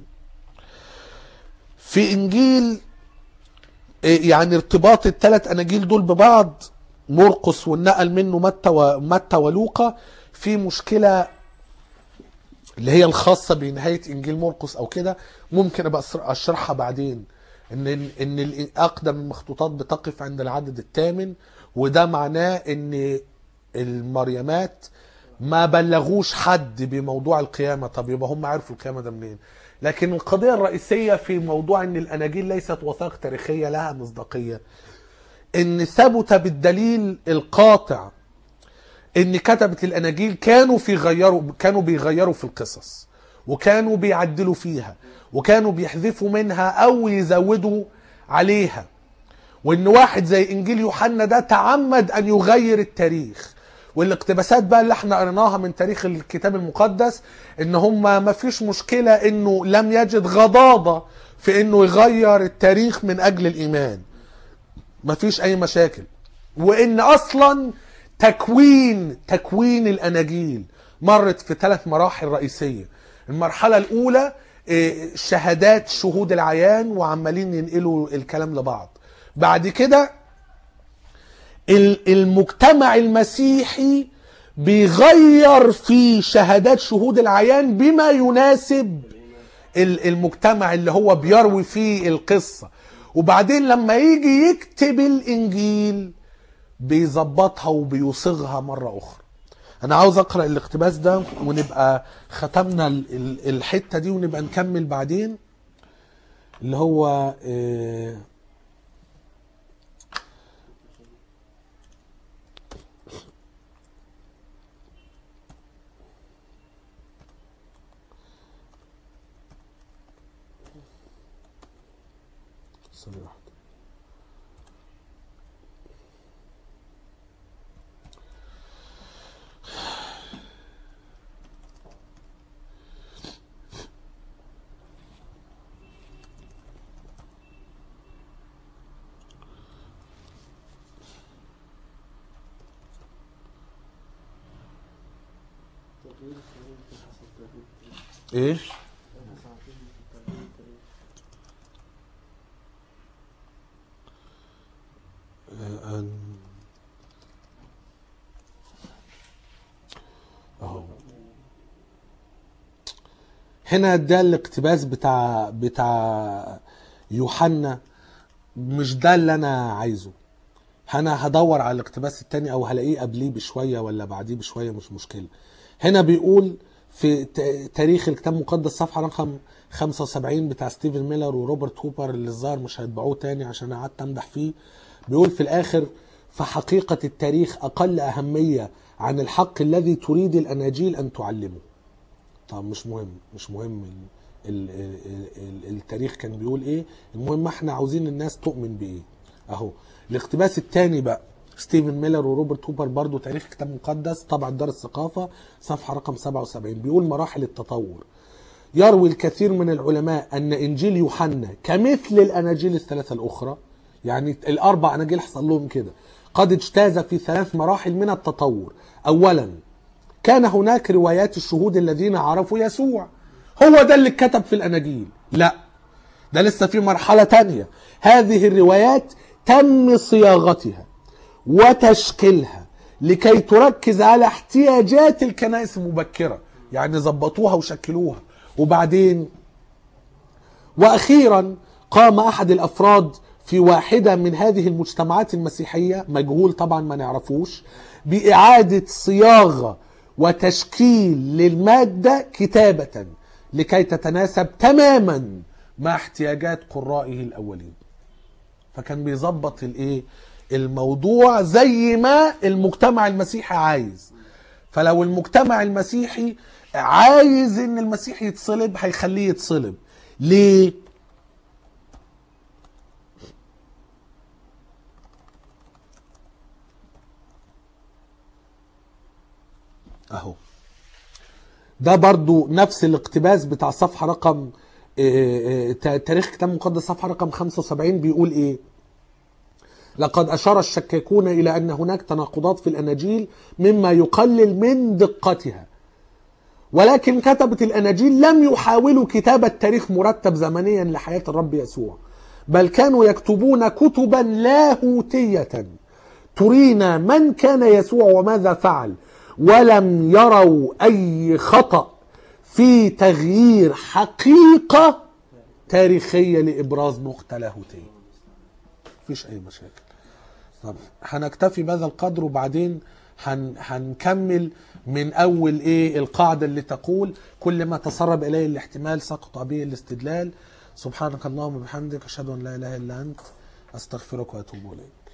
في انجيل إيه يعني ارتباط الثلاث اناجيل دول ببعض مرقس والنقل منه متى ومتى ولوقا في مشكله اللي هي الخاصه بنهايه انجيل مرقس او كده ممكن ابقى أسر- اشرحها بعدين ان ان ال- اقدم المخطوطات بتقف عند العدد الثامن وده معناه ان المريمات ما بلغوش حد بموضوع القيامه طب يبقى هم عرفوا القيامه ده منين لكن القضيه الرئيسيه في موضوع ان الاناجيل ليست وثائق تاريخيه لها مصداقيه ان ثبت بالدليل القاطع ان كتبة الاناجيل كانوا في غيروا كانوا بيغيروا في القصص وكانوا بيعدلوا فيها وكانوا بيحذفوا منها او يزودوا عليها وان واحد زي انجيل يوحنا ده تعمد ان يغير التاريخ والاقتباسات بقى اللي احنا قريناها من تاريخ الكتاب المقدس ان هم ما فيش مشكلة انه لم يجد غضاضة في انه يغير التاريخ من اجل الايمان مفيش اي مشاكل وان اصلا تكوين تكوين الاناجيل مرت في ثلاث مراحل رئيسيه المرحله الاولى إيه، شهادات شهود العيان وعمالين ينقلوا الكلام لبعض بعد كده ال- المجتمع المسيحي بيغير في شهادات شهود العيان بما يناسب ال- المجتمع اللي هو بيروي فيه القصة وبعدين لما يجي يكتب الإنجيل بيظبطها وبيصيغها مرة أخرى أنا عاوز أقرأ الاقتباس ده ونبقى ختمنا ال- ال- الحتة دي ونبقى نكمل بعدين اللي هو آه، ثانية واحدة. ايه آه، أن- اهو هنا ده الاقتباس بتاع بتاع يوحنا مش ده اللي انا عايزه انا هدور على الاقتباس التاني او هلاقيه قبليه بشويه ولا بعديه بشويه مش مشكله هنا بيقول في ت- تاريخ الكتاب المقدس صفحه رقم 75 بتاع ستيفن ميلر وروبرت هوبر اللي الظاهر مش هيطبعوه تاني عشان قعدت امدح فيه بيقول في الاخر فحقيقه التاريخ اقل اهميه عن الحق الذي تريد الاناجيل ان تعلمه طب مش مهم مش مهم ال ال ال ال التاريخ كان بيقول ايه المهم احنا عاوزين الناس تؤمن بايه اهو الاقتباس الثاني بقى ستيفن ميلر وروبرت هوبر برضو تاريخ كتاب مقدس طبعا دار الثقافة صفحة رقم 77 بيقول مراحل التطور يروي الكثير من العلماء أن إنجيل يوحنا كمثل الأناجيل الثلاثة الأخرى يعني الأربع أناجيل حصل لهم كده قد اجتاز في ثلاث مراحل من التطور أولا كان هناك روايات الشهود الذين عرفوا يسوع هو ده اللي اتكتب في الأناجيل لا ده لسه في مرحلة تانية هذه الروايات تم صياغتها وتشكيلها لكي تركز على احتياجات الكنائس المبكرة يعني ظبطوها وشكلوها وبعدين واخيرا قام احد الافراد في واحده من هذه المجتمعات المسيحيه مجهول طبعا ما نعرفوش باعاده صياغه وتشكيل للماده كتابه لكي تتناسب تماما مع احتياجات قرائه الاولين فكان بيظبط الايه الموضوع زي ما المجتمع المسيحي عايز فلو المجتمع المسيحي عايز ان المسيح يتصلب هيخليه يتصلب ليه اهو ده برضو نفس الاقتباس بتاع صفحة رقم آه، آه، تاريخ كتاب مقدس صفحة رقم 75 بيقول ايه لقد أشار الشكاكون إلى أن هناك تناقضات في الأناجيل مما يقلل من دقتها ولكن كتبة الأناجيل لم يحاولوا كتابة تاريخ مرتب زمنيا لحياة الرب يسوع بل كانوا يكتبون كتبا لاهوتية ترينا من كان يسوع وماذا فعل ولم يروا أي خطأ في تغيير حقيقة تاريخية لإبراز نقطة لاهوتية مفيش أي مشاكل طب هنكتفي بهذا القدر وبعدين هن هنكمل من اول ايه القاعده اللي تقول كل ما تسرب اليه الاحتمال سقط به الاستدلال سبحانك اللهم وبحمدك اشهد ان لا اله الا انت استغفرك واتوب اليك